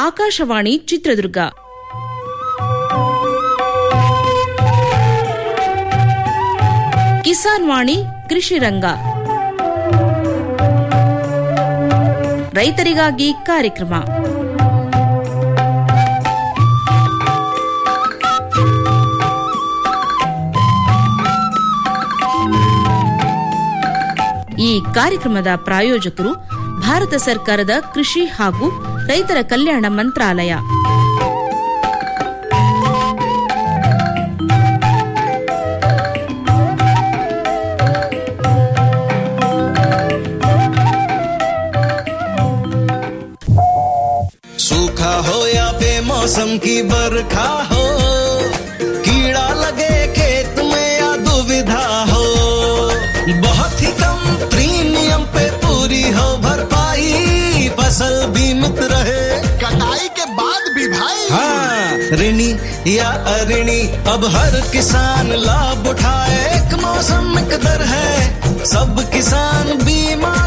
ಆಕಾಶವಾಣಿ ಚಿತ್ರದುರ್ಗ ಕಿಸಾನ್ ವಾಣಿ ಕೃಷಿ ರಂಗ ರೈತರಿಗಾಗಿ ಕಾರ್ಯಕ್ರಮ ಈ ಕಾರ್ಯಕ್ರಮದ ಪ್ರಾಯೋಜಕರು ಭಾರತ ಸರ್ಕಾರದ ಕೃಷಿ ಹಾಗೂ ರೈತರ ಕಲ್ಯಾಣ ಮಂತ್ರಾಲಯ सूखा हो या बेमौसम की बरखा हो कीड़ा लगे खेत में या दुविधा हो बहुत ही कम प्रीमियम पे पूरी हो भरपाई फसल बीमित रहे कटाई के बाद भी भाई हाँ ऋणी या अऋणी अब हर किसान लाभ उठाए एक मौसम एक दर है सब किसान बीमा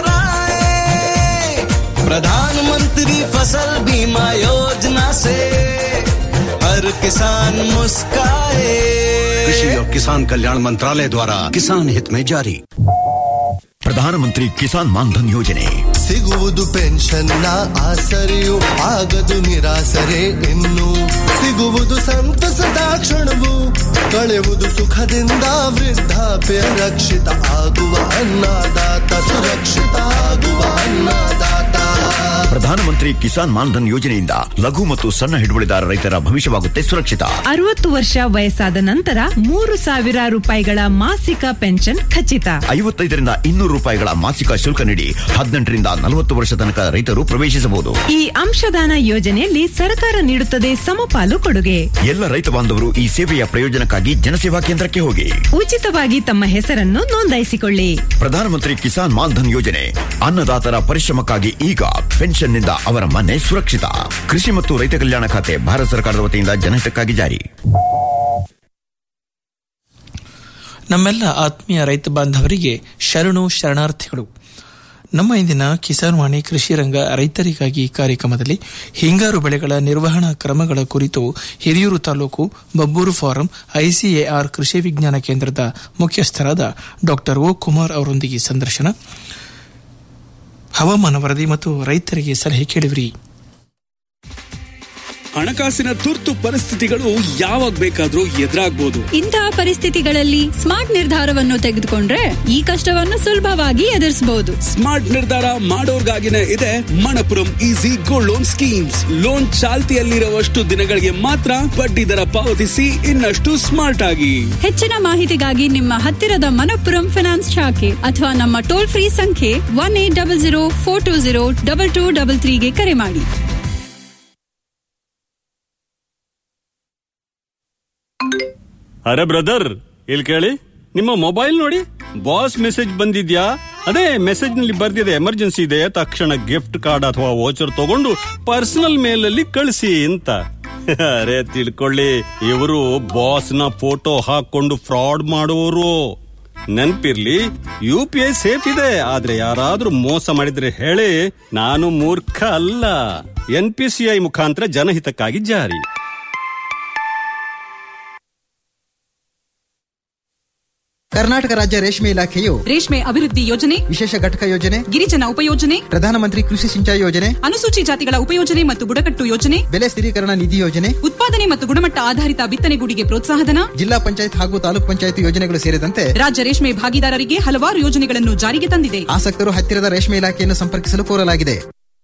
कराए प्रधानमंत्री फसल बीमा योजना से हर किसान मुस्काए कृषि और किसान कल्याण मंत्रालय द्वारा किसान हित में जारी ಪ್ರಧಾನಮಂತ್ರಿ ಕಿಸಾನ್ ಮಾನ್ಧನ್ ಯೋಜನೆ ಸಿಗುವುದು ಪೆನ್ಷನ್ನ ಆಸರೆಯು ಆಗದು ನಿರಾಸರೆ ಇನ್ನು ಸಿಗುವುದು ಸಂತಸದ ಕ್ಷಣವು ಕಳೆಯುವುದು ಸುಖದಿಂದ ವೃದ್ಧಾಪ್ಯ ರಕ್ಷಿತ ಆಗುವ ಅನ್ನದಾತ ಸುರಕ್ಷಿತ ಆಗುವ ಅನ್ನದಾತ ಪ್ರಧಾನಮಂತ್ರಿ ಕಿಸಾನ್ ಮಾನ್ಧನ್ ಯೋಜನೆಯಿಂದ ಲಘು ಮತ್ತು ಸಣ್ಣ ಹಿಡುವಳಿದಾರ ರೈತರ ಭವಿಷ್ಯವಾಗುತ್ತೆ ಸುರಕ್ಷಿತ ಅರವತ್ತು ವರ್ಷ ವಯಸ್ಸಾದ ನಂತರ ಮೂರು ಸಾವಿರ ರೂಪಾಯಿಗಳ ಮಾಸಿಕ ಪೆನ್ಷನ್ ಖಚಿತ ಐವತ್ತೈದರಿಂದ ಇನ್ನೂರು ರೂಪಾಯಿಗಳ ಮಾಸಿಕ ಶುಲ್ಕ ನೀಡಿ ಹದಿನೆಂಟರಿಂದ ನಲವತ್ತು ವರ್ಷ ತನಕ ರೈತರು ಪ್ರವೇಶಿಸಬಹುದು ಈ ಅಂಶದಾನ ಯೋಜನೆಯಲ್ಲಿ ಸರ್ಕಾರ ನೀಡುತ್ತದೆ ಸಮಪಾಲು ಕೊಡುಗೆ ಎಲ್ಲ ರೈತ ಬಾಂಧವರು ಈ ಸೇವೆಯ ಪ್ರಯೋಜನಕ್ಕಾಗಿ ಜನಸೇವಾ ಕೇಂದ್ರಕ್ಕೆ ಹೋಗಿ ಉಚಿತವಾಗಿ ತಮ್ಮ ಹೆಸರನ್ನು ನೋಂದಾಯಿಸಿಕೊಳ್ಳಿ ಪ್ರಧಾನಮಂತ್ರಿ ಕಿಸಾನ್ ಮಾನ್ಧನ್ ಯೋಜನೆ ಅನ್ನದಾತರ ಪರಿಶ್ರಮಕ್ಕಾಗಿ ಈಗ ಪೆನ್ಷನ್ನಿಂದ ಅವರ ಮನೆ ಸುರಕ್ಷಿತ ಕೃಷಿ ಮತ್ತು ರೈತ ಕಲ್ಯಾಣ ಖಾತೆ ಭಾರತ ಸರ್ಕಾರದ ವತಿಯಿಂದ ಜನಹಿತಕ್ಕಾಗಿ ಜಾರಿ ನಮ್ಮೆಲ್ಲ ಆತ್ಮೀಯ ರೈತ ಬಾಂಧವರಿಗೆ ಶರಣು ಶರಣಾರ್ಥಿಗಳು ನಮ್ಮ ಇಂದಿನ ಕಿಸಾನ್ ವಾಣಿ ಕೃಷಿ ರಂಗ ರೈತರಿಗಾಗಿ ಕಾರ್ಯಕ್ರಮದಲ್ಲಿ ಹಿಂಗಾರು ಬೆಳೆಗಳ ನಿರ್ವಹಣಾ ಕ್ರಮಗಳ ಕುರಿತು ಹಿರಿಯೂರು ತಾಲೂಕು ಬಬ್ಬೂರು ಫಾರಂ ಐಸಿಎಆರ್ ಕೃಷಿ ವಿಜ್ಞಾನ ಕೇಂದ್ರದ ಮುಖ್ಯಸ್ಥರಾದ ಡಾಕ್ಟರ್ ಓ ಕುಮಾರ್ ಅವರೊಂದಿಗೆ ಸಂದರ್ಶನ ಹವಾಮಾನ ವರದಿ ಮತ್ತು ರೈತರಿಗೆ ಸಲಹೆ ಕೇಳಿವಿರಿ ಹಣಕಾಸಿನ ತುರ್ತು ಪರಿಸ್ಥಿತಿಗಳು ಯಾವಾಗ ಬೇಕಾದ್ರೂ ಎದುರಾಗ್ಬೋದು ಇಂತಹ ಪರಿಸ್ಥಿತಿಗಳಲ್ಲಿ ಸ್ಮಾರ್ಟ್ ನಿರ್ಧಾರವನ್ನು ತೆಗೆದುಕೊಂಡ್ರೆ ಈ ಕಷ್ಟವನ್ನು ಸುಲಭವಾಗಿ ಎದುರಿಸಬಹುದು ಸ್ಮಾರ್ಟ್ ನಿರ್ಧಾರ ಮಾಡೋರ್ಗಾಗಿನೇ ಇದೆ Manappuram easy gold loan schemes loan ಚಾಲ್ತಿಯಲ್ಲಿರುವಷ್ಟು ದಿನಗಳಿಗೆ ಮಾತ್ರ ಬಡ್ಡಿ ದರ ಪಾವತಿಸಿ ಇನ್ನಷ್ಟು ಸ್ಮಾರ್ಟ್ ಆಗಿ ಹೆಚ್ಚಿನ ಮಾಹಿತಿಗಾಗಿ ನಿಮ್ಮ ಹತ್ತಿರದ ಮನಪ್ಪುರಂ ಫಿನಾನ್ಸ್ ಶಾಖೆ ಅಥವಾ ನಮ್ಮ ಟೋಲ್ ಫ್ರೀ ಸಂಖ್ಯೆ one eight double zero four two zero double two double ತ್ರೀಗೆ ಕರೆ ಮಾಡಿ ಅರೆ ಬ್ರದರ್ ಇಲ್ಲಿ ಕೇಳಿ ನಿಮ್ಮ ಮೊಬೈಲ್ ನೋಡಿ ಬಾಸ್ ಮೆಸೇಜ್ ಬಂದಿದ್ಯಾ ಅದೇ ಮೆಸೇಜ್ ನಲ್ಲಿ ಬರ್ದಿದೆ ಎಮರ್ಜೆನ್ಸಿ ಇದೆ ತಕ್ಷಣ ಗಿಫ್ಟ್ ಕಾರ್ಡ್ ಅಥವಾ ವೋಚರ್ ತಗೊಂಡು ಪರ್ಸನಲ್ ಮೇಲ್ ಅಲ್ಲಿ ಕಳಿಸಿ ಅಂತ ಅರೆ ತಿಳ್ಕೊಳ್ಳಿ ಇವರು ಬಾಸ್ ನ ಫೋಟೋ ಹಾಕೊಂಡು ಫ್ರಾಡ್ ಮಾಡುವವರು ನೆನ್ಪಿರ್ಲಿ ಯು ಪಿ ಐ ಸೇಫ್ ಇದೆ ಆದ್ರೆ ಯಾರಾದ್ರೂ ಮೋಸ ಮಾಡಿದ್ರೆ ಹೇಳಿ ನಾನು ಮೂರ್ಖ ಅಲ್ಲ ಎನ್ ಪಿ ಸಿ ಐ ಮುಖಾಂತರ ಜನಹಿತಕ್ಕಾಗಿ ಜಾರಿ ಕರ್ನಾಟಕ ರಾಜ್ಯ ರೇಷ್ಮೆ ಇಲಾಖೆಯು ರೇಷ್ಮೆ ಅಭಿವೃದ್ಧಿ ಯೋಜನೆ ವಿಶೇಷ ಘಟಕ ಯೋಜನೆ ಗಿರಿಜನ ಉಪಯೋಜನೆ ಪ್ರಧಾನಮಂತ್ರಿ ಕೃಷಿ ಸಿಂಚಾಯಿ ಯೋಜನೆ ಅನುಸೂಚಿ ಜಾತಿಗಳ ಉಪಯೋಜನೆ ಮತ್ತು ಬುಡಕಟ್ಟು ಯೋಜನೆ ಬೆಲೆ ಸ್ಥಿರೀಕರಣ ನಿಧಿ ಯೋಜನೆ ಉತ್ಪಾದನೆ ಮತ್ತು ಗುಣಮಟ್ಟ ಆಧಾರಿತ ಬಿತ್ತನೆಗೂಡಿಗೆ ಪ್ರೋತ್ಸಾಹಧನ ಜಿಲ್ಲಾ ಪಂಚಾಯತ್ ಹಾಗೂ ತಾಲೂಕ್ ಪಂಚಾಯತ್ ಯೋಜನೆಗಳು ಸೇರಿದಂತೆ ರಾಜ್ಯ ರೇಷ್ಮೆ ಭಾಗಿದಾರರಿಗೆ ಹಲವಾರು ಯೋಜನೆಗಳನ್ನು ಜಾರಿಗೆ ತಂದಿದೆ ಆಸಕ್ತರು ಹತ್ತಿರದ ರೇಷ್ಮೆ ಇಲಾಖೆಯನ್ನು ಸಂಪರ್ಕಿಸಲು ಕೋರಲಾಗಿದೆ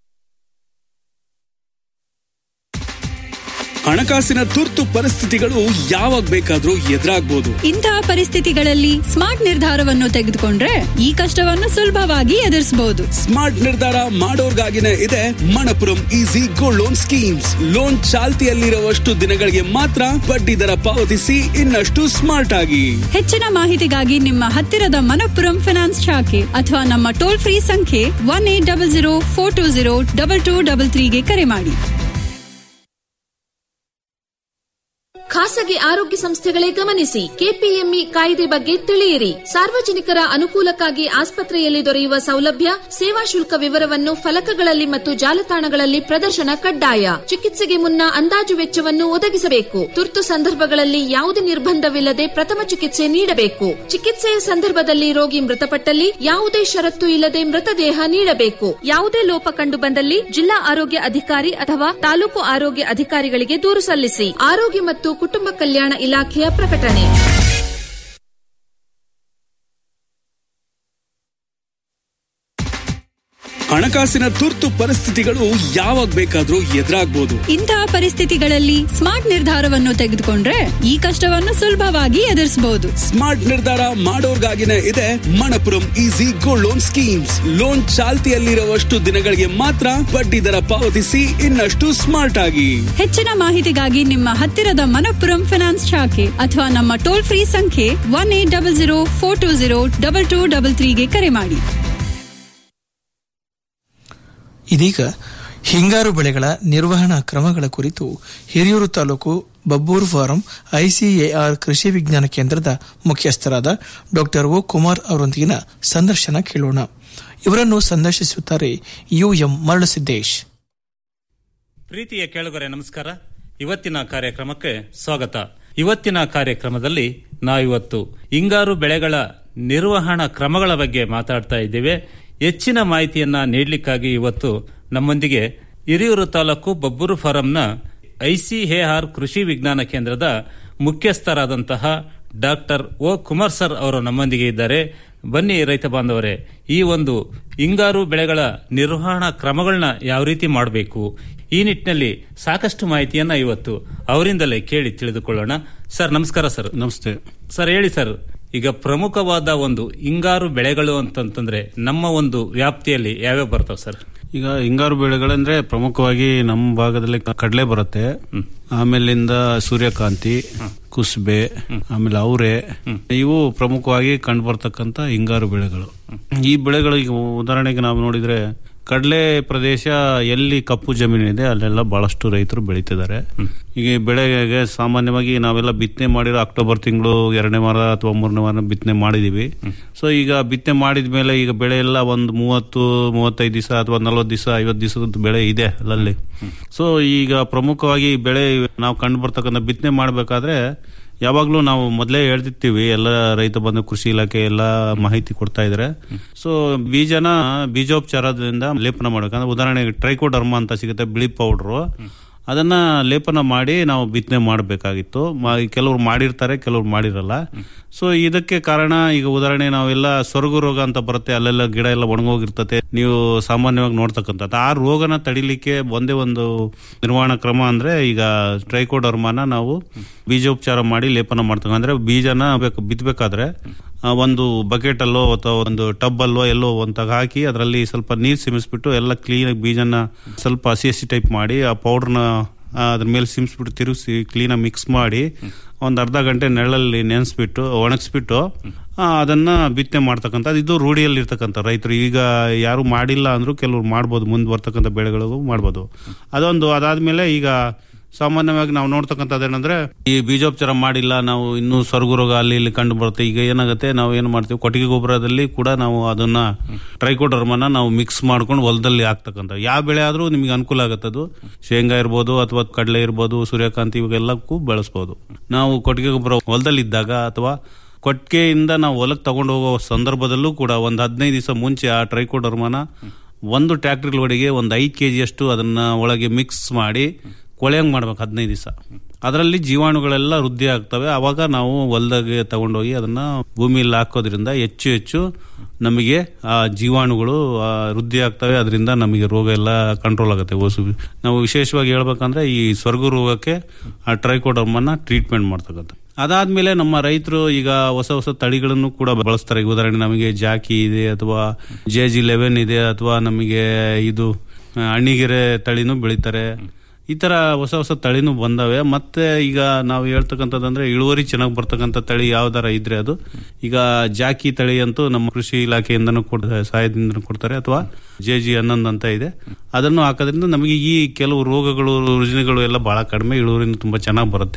ಹಣಕಾಸಿನ ತುರ್ತು ಪರಿಸ್ಥಿತಿಗಳು ಯಾವಾಗ ಬೇಕಾದ್ರೂ ಎದುರಾಗ್ಬೋದು ಇಂತಹ ಪರಿಸ್ಥಿತಿಗಳಲ್ಲಿ ಸ್ಮಾರ್ಟ್ ನಿರ್ಧಾರವನ್ನು ತೆಗೆದುಕೊಂಡ್ರೆ ಈ ಕಷ್ಟವನ್ನು ಸುಲಭವಾಗಿ ಎದುರಿಸಬಹುದು ಸ್ಮಾರ್ಟ್ ನಿರ್ಧಾರ ಮಾಡೋರ್ಗಾಗಿನೇ ಇದೆ Manappuram easy gold loan schemes loan ಚಾಲ್ತಿಯಲ್ಲಿರುವಷ್ಟು ದಿನಗಳಿಗೆ ಮಾತ್ರ ಬಡ್ಡಿ ದರ ಪಾವತಿಸಿ ಇನ್ನಷ್ಟು ಸ್ಮಾರ್ಟ್ ಆಗಿ ಹೆಚ್ಚಿನ ಮಾಹಿತಿಗಾಗಿ ನಿಮ್ಮ ಹತ್ತಿರದ ಮನಪ್ಪುರಂ ಫಿನಾನ್ಸ್ ಶಾಖೆ ಅಥವಾ ನಮ್ಮ ಟೋಲ್ ಫ್ರೀ ಸಂಖ್ಯೆ one eight double zero four two zero double two double ತ್ರೀಗೆ ಕರೆ ಮಾಡಿ ಖಾಸಗಿ ಆರೋಗ್ಯ ಸಂಸ್ಥೆಗಳೇ ಗಮನಿಸಿ ಕೆಪಿಎಂಇ ಕಾಯ್ದೆ ಬಗ್ಗೆ ತಿಳಿಯಿರಿ ಸಾರ್ವಜನಿಕರ ಅನುಕೂಲಕ್ಕಾಗಿ ಆಸ್ಪತ್ರೆಯಲ್ಲಿ ದೊರೆಯುವ ಸೌಲಭ್ಯ ಸೇವಾ ಶುಲ್ಕ ವಿವರವನ್ನು ಫಲಕಗಳಲ್ಲಿ ಮತ್ತು ಜಾಲತಾಣಗಳಲ್ಲಿ ಪ್ರದರ್ಶನ ಕಡ್ಡಾಯ ಚಿಕಿತ್ಸೆಗೆ ಮುನ್ನ ಅಂದಾಜು ವೆಚ್ಚವನ್ನು ಒದಗಿಸಬೇಕು ತುರ್ತು ಸಂದರ್ಭಗಳಲ್ಲಿ ಯಾವುದೇ ನಿರ್ಬಂಧವಿಲ್ಲದೆ ಪ್ರಥಮ ಚಿಕಿತ್ಸೆ ನೀಡಬೇಕು ಚಿಕಿತ್ಸೆಯ ಸಂದರ್ಭದಲ್ಲಿ ರೋಗಿ ಮೃತಪಟ್ಟಲ್ಲಿ ಯಾವುದೇ ಷರತ್ತು ಇಲ್ಲದೆ ಮೃತದೇಹ ನೀಡಬೇಕು ಯಾವುದೇ ಲೋಪ ಕಂಡು ಬಂದಲ್ಲಿ ಜಿಲ್ಲಾ ಆರೋಗ್ಯ ಅಧಿಕಾರಿ ಅಥವಾ ತಾಲೂಕು ಆರೋಗ್ಯ ಅಧಿಕಾರಿಗಳಿಗೆ ದೂರು ಸಲ್ಲಿಸಿ ಆರೋಗ್ಯ ಮತ್ತು ಕುಟುಂಬ ಕಲ್ಯಾಣ ಇಲಾಖೆಯ ಪ್ರಕಟಣೆ ಹಣಕಾಸಿನ ತುರ್ತು ಪರಿಸ್ಥಿತಿಗಳು ಯಾವಾಗ ಬೇಕಾದ್ರೂ ಎದುರಾಗ್ಬೋದು ಇಂತಹ ಪರಿಸ್ಥಿತಿಗಳಲ್ಲಿ ಸ್ಮಾರ್ಟ್ ನಿರ್ಧಾರವನ್ನು ತೆಗೆದುಕೊಂಡ್ರೆ ಈ ಕಷ್ಟವನ್ನು ಸುಲಭವಾಗಿ ಎದುರಿಸಬಹುದು ಸ್ಮಾರ್ಟ್ ನಿರ್ಧಾರ ಮಾಡೋರ್ಗಾಗಿನೇ ಇದೆ Manappuram easy gold loan schemes loan ಚಾಲ್ತಿಯಲ್ಲಿರುವಷ್ಟು ದಿನಗಳಿಗೆ ಮಾತ್ರ ಬಡ್ಡಿ ದರ ಪಾವತಿಸಿ ಇನ್ನಷ್ಟು ಸ್ಮಾರ್ಟ್ ಆಗಿ ಹೆಚ್ಚಿನ ಮಾಹಿತಿಗಾಗಿ ನಿಮ್ಮ ಹತ್ತಿರದ ಮನಪ್ಪುರಂ ಫಿನಾನ್ಸ್ ಶಾಖೆ ಅಥವಾ ನಮ್ಮ ಟೋಲ್ ಫ್ರೀ ಸಂಖ್ಯೆ one eight double zero four two zero double two double ತ್ರೀಗೆ ಕರೆ ಮಾಡಿ ಇದೀಗ ಹಿಂಗಾರು ಬೆಳೆಗಳ ನಿರ್ವಹಣಾ ಕ್ರಮಗಳ ಕುರಿತು ಹಿರಿಯೂರು ತಾಲೂಕು ಬಬ್ಬೂರು ಫಾರಂ ಐಸಿಎಆರ್ ಕೃಷಿ ವಿಜ್ಞಾನ ಕೇಂದ್ರದ ಮುಖ್ಯಸ್ಥರಾದ ಡಾಕ್ಟರ್ ಒ ಕುಮಾರ್ ಅವರೊಂದಿಗಿನ ಸಂದರ್ಶನ ಕೇಳೋಣ ಇವರನ್ನು ಸಂದರ್ಶಿಸುತ್ತಾರೆ ಯುಎಂ ಮರಳಸಿದ್ದೇಶ್ ಪ್ರೀತಿಯ ಕೇಳುಗರೆ ನಮಸ್ಕಾರ ಇವತ್ತಿನ ಕಾರ್ಯಕ್ರಮಕ್ಕೆ ಸ್ವಾಗತ ಇವತ್ತಿನ ಕಾರ್ಯಕ್ರಮದಲ್ಲಿ ನಾವಿವತ್ತು ಹಿಂಗಾರು ಬೆಳೆಗಳ ನಿರ್ವಹಣಾ ಕ್ರಮಗಳ ಬಗ್ಗೆ ಮಾತಾಡ್ತಾ ಇದ್ದೇವೆ ಹೆಚ್ಚಿನ ಮಾಹಿತಿಯನ್ನ ನೀಡಲಿಕ್ಕಾಗಿ ಇವತ್ತು ನಮ್ಮೊಂದಿಗೆ ಹಿರಿಯೂರು ತಾಲೂಕು ಬಬ್ಬೂರು ಫಾರಂನ ಐಸಿಎಆರ್ ಕೃಷಿ ವಿಜ್ಞಾನ ಕೇಂದ್ರದ ಮುಖ್ಯಸ್ಥರಾದಂತಹ ಡಾಕ್ಟರ್ ಒ ಕುಮಾರ್ ಸರ್ ಅವರು ನಮ್ಮೊಂದಿಗೆ ಇದ್ದಾರೆ ಬನ್ನಿ ರೈತ ಬಾಂಧವರೇ ಈ ಒಂದು ಹಿಂಗಾರು ಬೆಳೆಗಳ ನಿರ್ವಹಣಾ ಕ್ರಮಗಳನ್ನ ಯಾವ ರೀತಿ ಮಾಡಬೇಕು ಈ ನಿಟ್ಟಿನಲ್ಲಿ ಸಾಕಷ್ಟು ಮಾಹಿತಿಯನ್ನ ಇವತ್ತು ಅವರಿಂದಲೇ ಕೇಳಿ ತಿಳಿದುಕೊಳ್ಳೋಣ ಸರ್ ನಮಸ್ಕಾರ ಸರ್ ನಮಸ್ತೆ ಸರ್ ಹೇಳಿ ಸರ್ ಈಗ ಪ್ರಮುಖವಾದ ಒಂದು ಹಿಂಗಾರು ಬೆಳೆಗಳು ಅಂತಂತಂದ್ರೆ ನಮ್ಮ ಒಂದು ವ್ಯಾಪ್ತಿಯಲ್ಲಿ ಯಾವ್ಯಾವ ಬರ್ತಾವ ಸರ್ ಈಗ ಹಿಂಗಾರು ಬೆಳೆಗಳಂದ್ರೆ ಪ್ರಮುಖವಾಗಿ ನಮ್ಮ ಭಾಗದಲ್ಲಿ ಕಡಲೆ ಬರುತ್ತೆ ಆಮೇಲಿಂದ ಸೂರ್ಯಕಾಂತಿ ಕುಸ್ಬೆ ಆಮೇಲೆ ಅವರೆ ಇವು ಪ್ರಮುಖವಾಗಿ ಕಂಡು ಬರ್ತಕ್ಕಂತ ಹಿಂಗಾರು ಬೆಳೆಗಳು ಈ ಬೆಳೆಗಳು ಈಗ ಉದಾಹರಣೆಗೆ ನಾವು ನೋಡಿದ್ರೆ ಕಡಲೆ ಪ್ರದೇಶ ಎಲ್ಲಿ ಕಪ್ಪು ಜಮೀನಿದೆ ಅಲ್ಲೆಲ್ಲ ಬಹಳಷ್ಟು ರೈತರು ಬೆಳೀತಿದ್ದಾರೆ ಈಗ ಈ ಬೆಳೆಗೆ ಸಾಮಾನ್ಯವಾಗಿ ನಾವೆಲ್ಲ ಬಿತ್ತನೆ ಮಾಡಿರೋ ಅಕ್ಟೋಬರ್ ತಿಂಗಳು ಎರಡನೇ ವಾರ ಅಥವಾ ಮೂರನೇ ವಾರ ಬಿತ್ತನೆ ಮಾಡಿದೀವಿ ಸೊ ಈಗ ಬಿತ್ತನೆ ಮಾಡಿದ ಮೇಲೆ ಈಗ ಬೆಳೆ ಎಲ್ಲ ಒಂದು ಮೂವತ್ತು ಮೂವತ್ತೈದು ದಿವಸ ಅಥವಾ ನಲವತ್ತು ದಿವಸ ಐವತ್ತು ದಿವಸದ ಬೆಳೆ ಇದೆ ಅಲ್ಲಲ್ಲಿ ಸೊ ಈಗ ಪ್ರಮುಖವಾಗಿ ಈ ಬೆಳೆ ನಾವು ಕಂಡು ಬರ್ತಕ್ಕಂಥ ಬಿತ್ತನೆ ಮಾಡಬೇಕಾದ್ರೆ ಯಾವಾಗಲೂ ನಾವು ಮೊದಲೇ ಹೇಳ್ತಿರ್ತೀವಿ ಎಲ್ಲ ರೈತ ಬಂಧು ಕೃಷಿ ಇಲಾಖೆ ಎಲ್ಲ ಮಾಹಿತಿ ಕೊಡ್ತಾ ಇದ್ದಾರೆ ಸೊ ಬೀಜನ ಬೀಜೋಪಚಾರದಿಂದ ಲೇಪನ ಮಾಡಬೇಕಂದ್ರೆ ಉದಾಹರಣೆಗೆ ಟ್ರೈಕೋಡರ್ಮ ಅಂತ ಸಿಗುತ್ತೆ ಬಿಳಿ ಪೌಡ್ರು ಅದನ್ನ ಲೇಪನ ಮಾಡಿ ನಾವು ಬಿತ್ತನೆ ಮಾಡಬೇಕಾಗಿತ್ತು ಕೆಲವ್ರು ಮಾಡಿರ್ತಾರೆ ಕೆಲವ್ರು ಮಾಡಿರಲ್ಲ ಸೊ ಇದಕ್ಕೆ ಕಾರಣ ಈಗ ಉದಾಹರಣೆ ನಾವೆಲ್ಲ ಸ್ವರ್ಗ ರೋಗ ಅಂತ ಬರುತ್ತೆ ಅಲ್ಲೆಲ್ಲ ಗಿಡ ಎಲ್ಲ ಒಣಗೋಗಿರ್ತತೆ ನೀವು ಸಾಮಾನ್ಯವಾಗಿ ನೋಡ್ತಕ್ಕಂಥದ್ದು ಆ ರೋಗನ ತಡಿಲಿಕ್ಕೆ ಒಂದೇ ಒಂದು ನಿರ್ವಹಣಾ ಕ್ರಮ ಅಂದ್ರೆ ಈಗ ಟ್ರೈಕೋಡರ್ಮಾನ ನಾವು ಬೀಜೋಪಚಾರ ಮಾಡಿ ಲೇಪನ ಮಾಡ್ತಕ್ಕ ಅಂದ್ರೆ ಬೀಜನ ಬೇಕು ಬಿತ್ತಬೇಕಾದ್ರೆ ಒಂದು ಬಕೆಟ್ ಅಲ್ಲೋ ಅಥವಾ ಒಂದು ಟಬ್ ಅಲ್ಲೋ ಎಲ್ಲೋ ಒಂತಾಗ ಹಾಕಿ ಅದರಲ್ಲಿ ಸ್ವಲ್ಪ ನೀರು ಸಿಮಿಸ್ಬಿಟ್ಟು ಎಲ್ಲ ಕ್ಲೀನ್ ಬೀಜನ ಸ್ವಲ್ಪ ಹಸಿ ಹಸಿ ಟೈಪ್ ಮಾಡಿ ಆ ಪೌಡರ್ನ ಅದ್ರ ಮೇಲೆ ಸಿಮ್ಸ್ಬಿಟ್ಟು ತಿರುಗಿಸಿ ಕ್ಲೀನಾಗಿ ಮಿಕ್ಸ್ ಮಾಡಿ ಒಂದು ಅರ್ಧ ಗಂಟೆ ನೆರಳಲ್ಲಿ ನೆನೆಸ್ಬಿಟ್ಟು ಒಣಗಿಸ್ಬಿಟ್ಟು ಅದನ್ನ ಬಿತ್ತನೆ ಮಾಡ್ತಕ್ಕಂಥ ಇದು ರೂಢಿಯಲ್ಲಿ ಇರ್ತಕ್ಕಂಥ ರೈತರು ಈಗ ಯಾರು ಮಾಡಿಲ್ಲ ಅಂದ್ರೂ ಕೆಲವ್ರು ಮಾಡ್ಬೋದು ಮುಂದೆ ಬರ್ತಕ್ಕಂಥ ಬೆಳೆಗಳಿಗೂ ಮಾಡ್ಬೋದು ಅದೊಂದು ಅದಾದ್ಮೇಲೆ ಈಗ ಸಾಮಾನ್ಯವಾಗಿ ನಾವು ನೋಡ್ತಕ್ಕಂಥದ್ದು ಏನಂದ್ರೆ ಈ ಬೀಜೋಪಚಾರ ಮಾಡಿಲ್ಲ ನಾವು ಇನ್ನೂ ಸ್ವರ್ಗ ರೋಗ ಅಲ್ಲಿ ಇಲ್ಲಿ ಕಂಡು ಬರುತ್ತೆ ಈಗ ಏನಾಗುತ್ತೆ ನಾವು ಏನು ಮಾಡ್ತೀವಿ ಕೊಟ್ಟಿಗೆ ಗೊಬ್ಬರದಲ್ಲಿ ಕೂಡ ನಾವು ಅದನ್ನ ಟ್ರೈಕೋಡರ್ಮನ ನಾವು ಮಿಕ್ಸ್ ಮಾಡ್ಕೊಂಡು ಹೊಲದಲ್ಲಿ ಹಾಕ್ತಕ್ಕಂಥ ಯಾವ ಬೆಳೆ ಆದ್ರೂ ನಿಮಗೆ ಅನುಕೂಲ ಆಗುತ್ತೆ ಅದು ಶೇಂಗಾ ಇರ್ಬೋದು ಅಥವಾ ಕಡಲೆ ಇರ್ಬೋದು ಸೂರ್ಯಕಾಂತಿ ಇವಾಗೆಲ್ಲಕ್ಕೂ ಬೆಳೆಸ್ಬೋದು ನಾವು ಕೊಟ್ಟಿಗೆ ಗೊಬ್ಬರ ಹೊಲದಲ್ಲಿ ಇದ್ದಾಗ ಅಥವಾ ಕೊಟ್ಟಿಗೆಯಿಂದ ನಾವು ಹೊಲಕ್ಕೆ ತಗೊಂಡು ಹೋಗೋ ಸಂದರ್ಭದಲ್ಲೂ ಕೂಡ ಒಂದು ಹದಿನೈದು ದಿವಸ ಮುಂಚೆ ಆ ಟ್ರೈಕೋಡರ್ಮನ ಒಂದು ಟ್ರ್ಯಾಕ್ಟರ್ ಒಳಗೆ ಒಂದು ಐದು ಕೆ ಜಿಯಷ್ಟು ಅದನ್ನ ಒಳಗೆ ಮಿಕ್ಸ್ ಮಾಡಿ ಕೊಳೆಯಂಗ್ ಮಾಡ್ಬೇಕು ಹದಿನೈದು ದಿವಸ ಅದರಲ್ಲಿ ಜೀವಾಣುಗಳೆಲ್ಲ ವೃದ್ಧಿ ಆಗ್ತವೆ ಅವಾಗ ನಾವು ಹೊಲದಾಗೆ ತಗೊಂಡೋಗಿ ಅದನ್ನ ಭೂಮಿಯಲ್ಲಿ ಹಾಕೋದ್ರಿಂದ ಹೆಚ್ಚು ಹೆಚ್ಚು ನಮಗೆ ಆ ಜೀವಾಣುಗಳು ವೃದ್ಧಿ ಆಗ್ತವೆ ಅದರಿಂದ ನಮಗೆ ರೋಗ ಎಲ್ಲ ಕಂಟ್ರೋಲ್ ಆಗುತ್ತೆ ಓಸು ನಾವು ವಿಶೇಷವಾಗಿ ಹೇಳ್ಬೇಕಂದ್ರೆ ಈ ಸ್ವರ್ಗ ರೋಗಕ್ಕೆ ಆ ಟ್ರೈಕೋಡರ್ಮನ್ನ ಟ್ರೀಟ್ಮೆಂಟ್ ಮಾಡ್ತಕ್ಕಂಥ ಅದಾದ್ಮೇಲೆ ನಮ್ಮ ರೈತರು ಈಗ ಹೊಸ ಹೊಸ ತಳಿಗಳನ್ನು ಕೂಡ ಬಳಸ್ತಾರೆ ಉದಾಹರಣೆ ನಮಗೆ ಜಾಕಿ ಇದೆ ಅಥವಾ ಜೆ ಜಿ ಲೆವೆನ್ ಇದೆ ಅಥವಾ ನಮಗೆ ಇದು ಅಣ್ಣಿಗೆರೆ ತಳಿನೂ ಬೆಳಿತಾರೆ ಈ ತರ ಹೊಸ ಹೊಸ ತಳಿನೂ ಬಂದವೆ ಮತ್ತೆ ಈಗ ನಾವು ಹೇಳ್ತಕ್ಕಂಥದ್ದಂದ್ರೆ ಇಳುವರಿ ಚೆನ್ನಾಗಿ ಬರ್ತಕ್ಕಂಥ ತಳಿ ಯಾವ್ದಾರ ಇದ್ರೆ ಅದು ಈಗ ಜಾಕಿ ತಳಿ ಅಂತೂ ನಮ್ಮ ಕೃಷಿ ಇಲಾಖೆಯಿಂದನೂ ಕೊಡ್ತಾರೆ ಸಹಾಯದಿಂದ ಕೊಡ್ತಾರೆ ಅಥವಾ ಜೆ ಜಿ ಹನ್ನೊಂದು ಅಂತ ಇದೆ ಅದನ್ನು ಹಾಕೋದ್ರಿಂದ ನಮಗೆ ಈ ಕೆಲವು ರೋಗಗಳು ರುಜಿನಗಳು ಎಲ್ಲ ಬಹಳ ಕಡಿಮೆ ಇಳುವರಿನೂ ತುಂಬಾ ಚೆನ್ನಾಗಿ ಬರುತ್ತೆ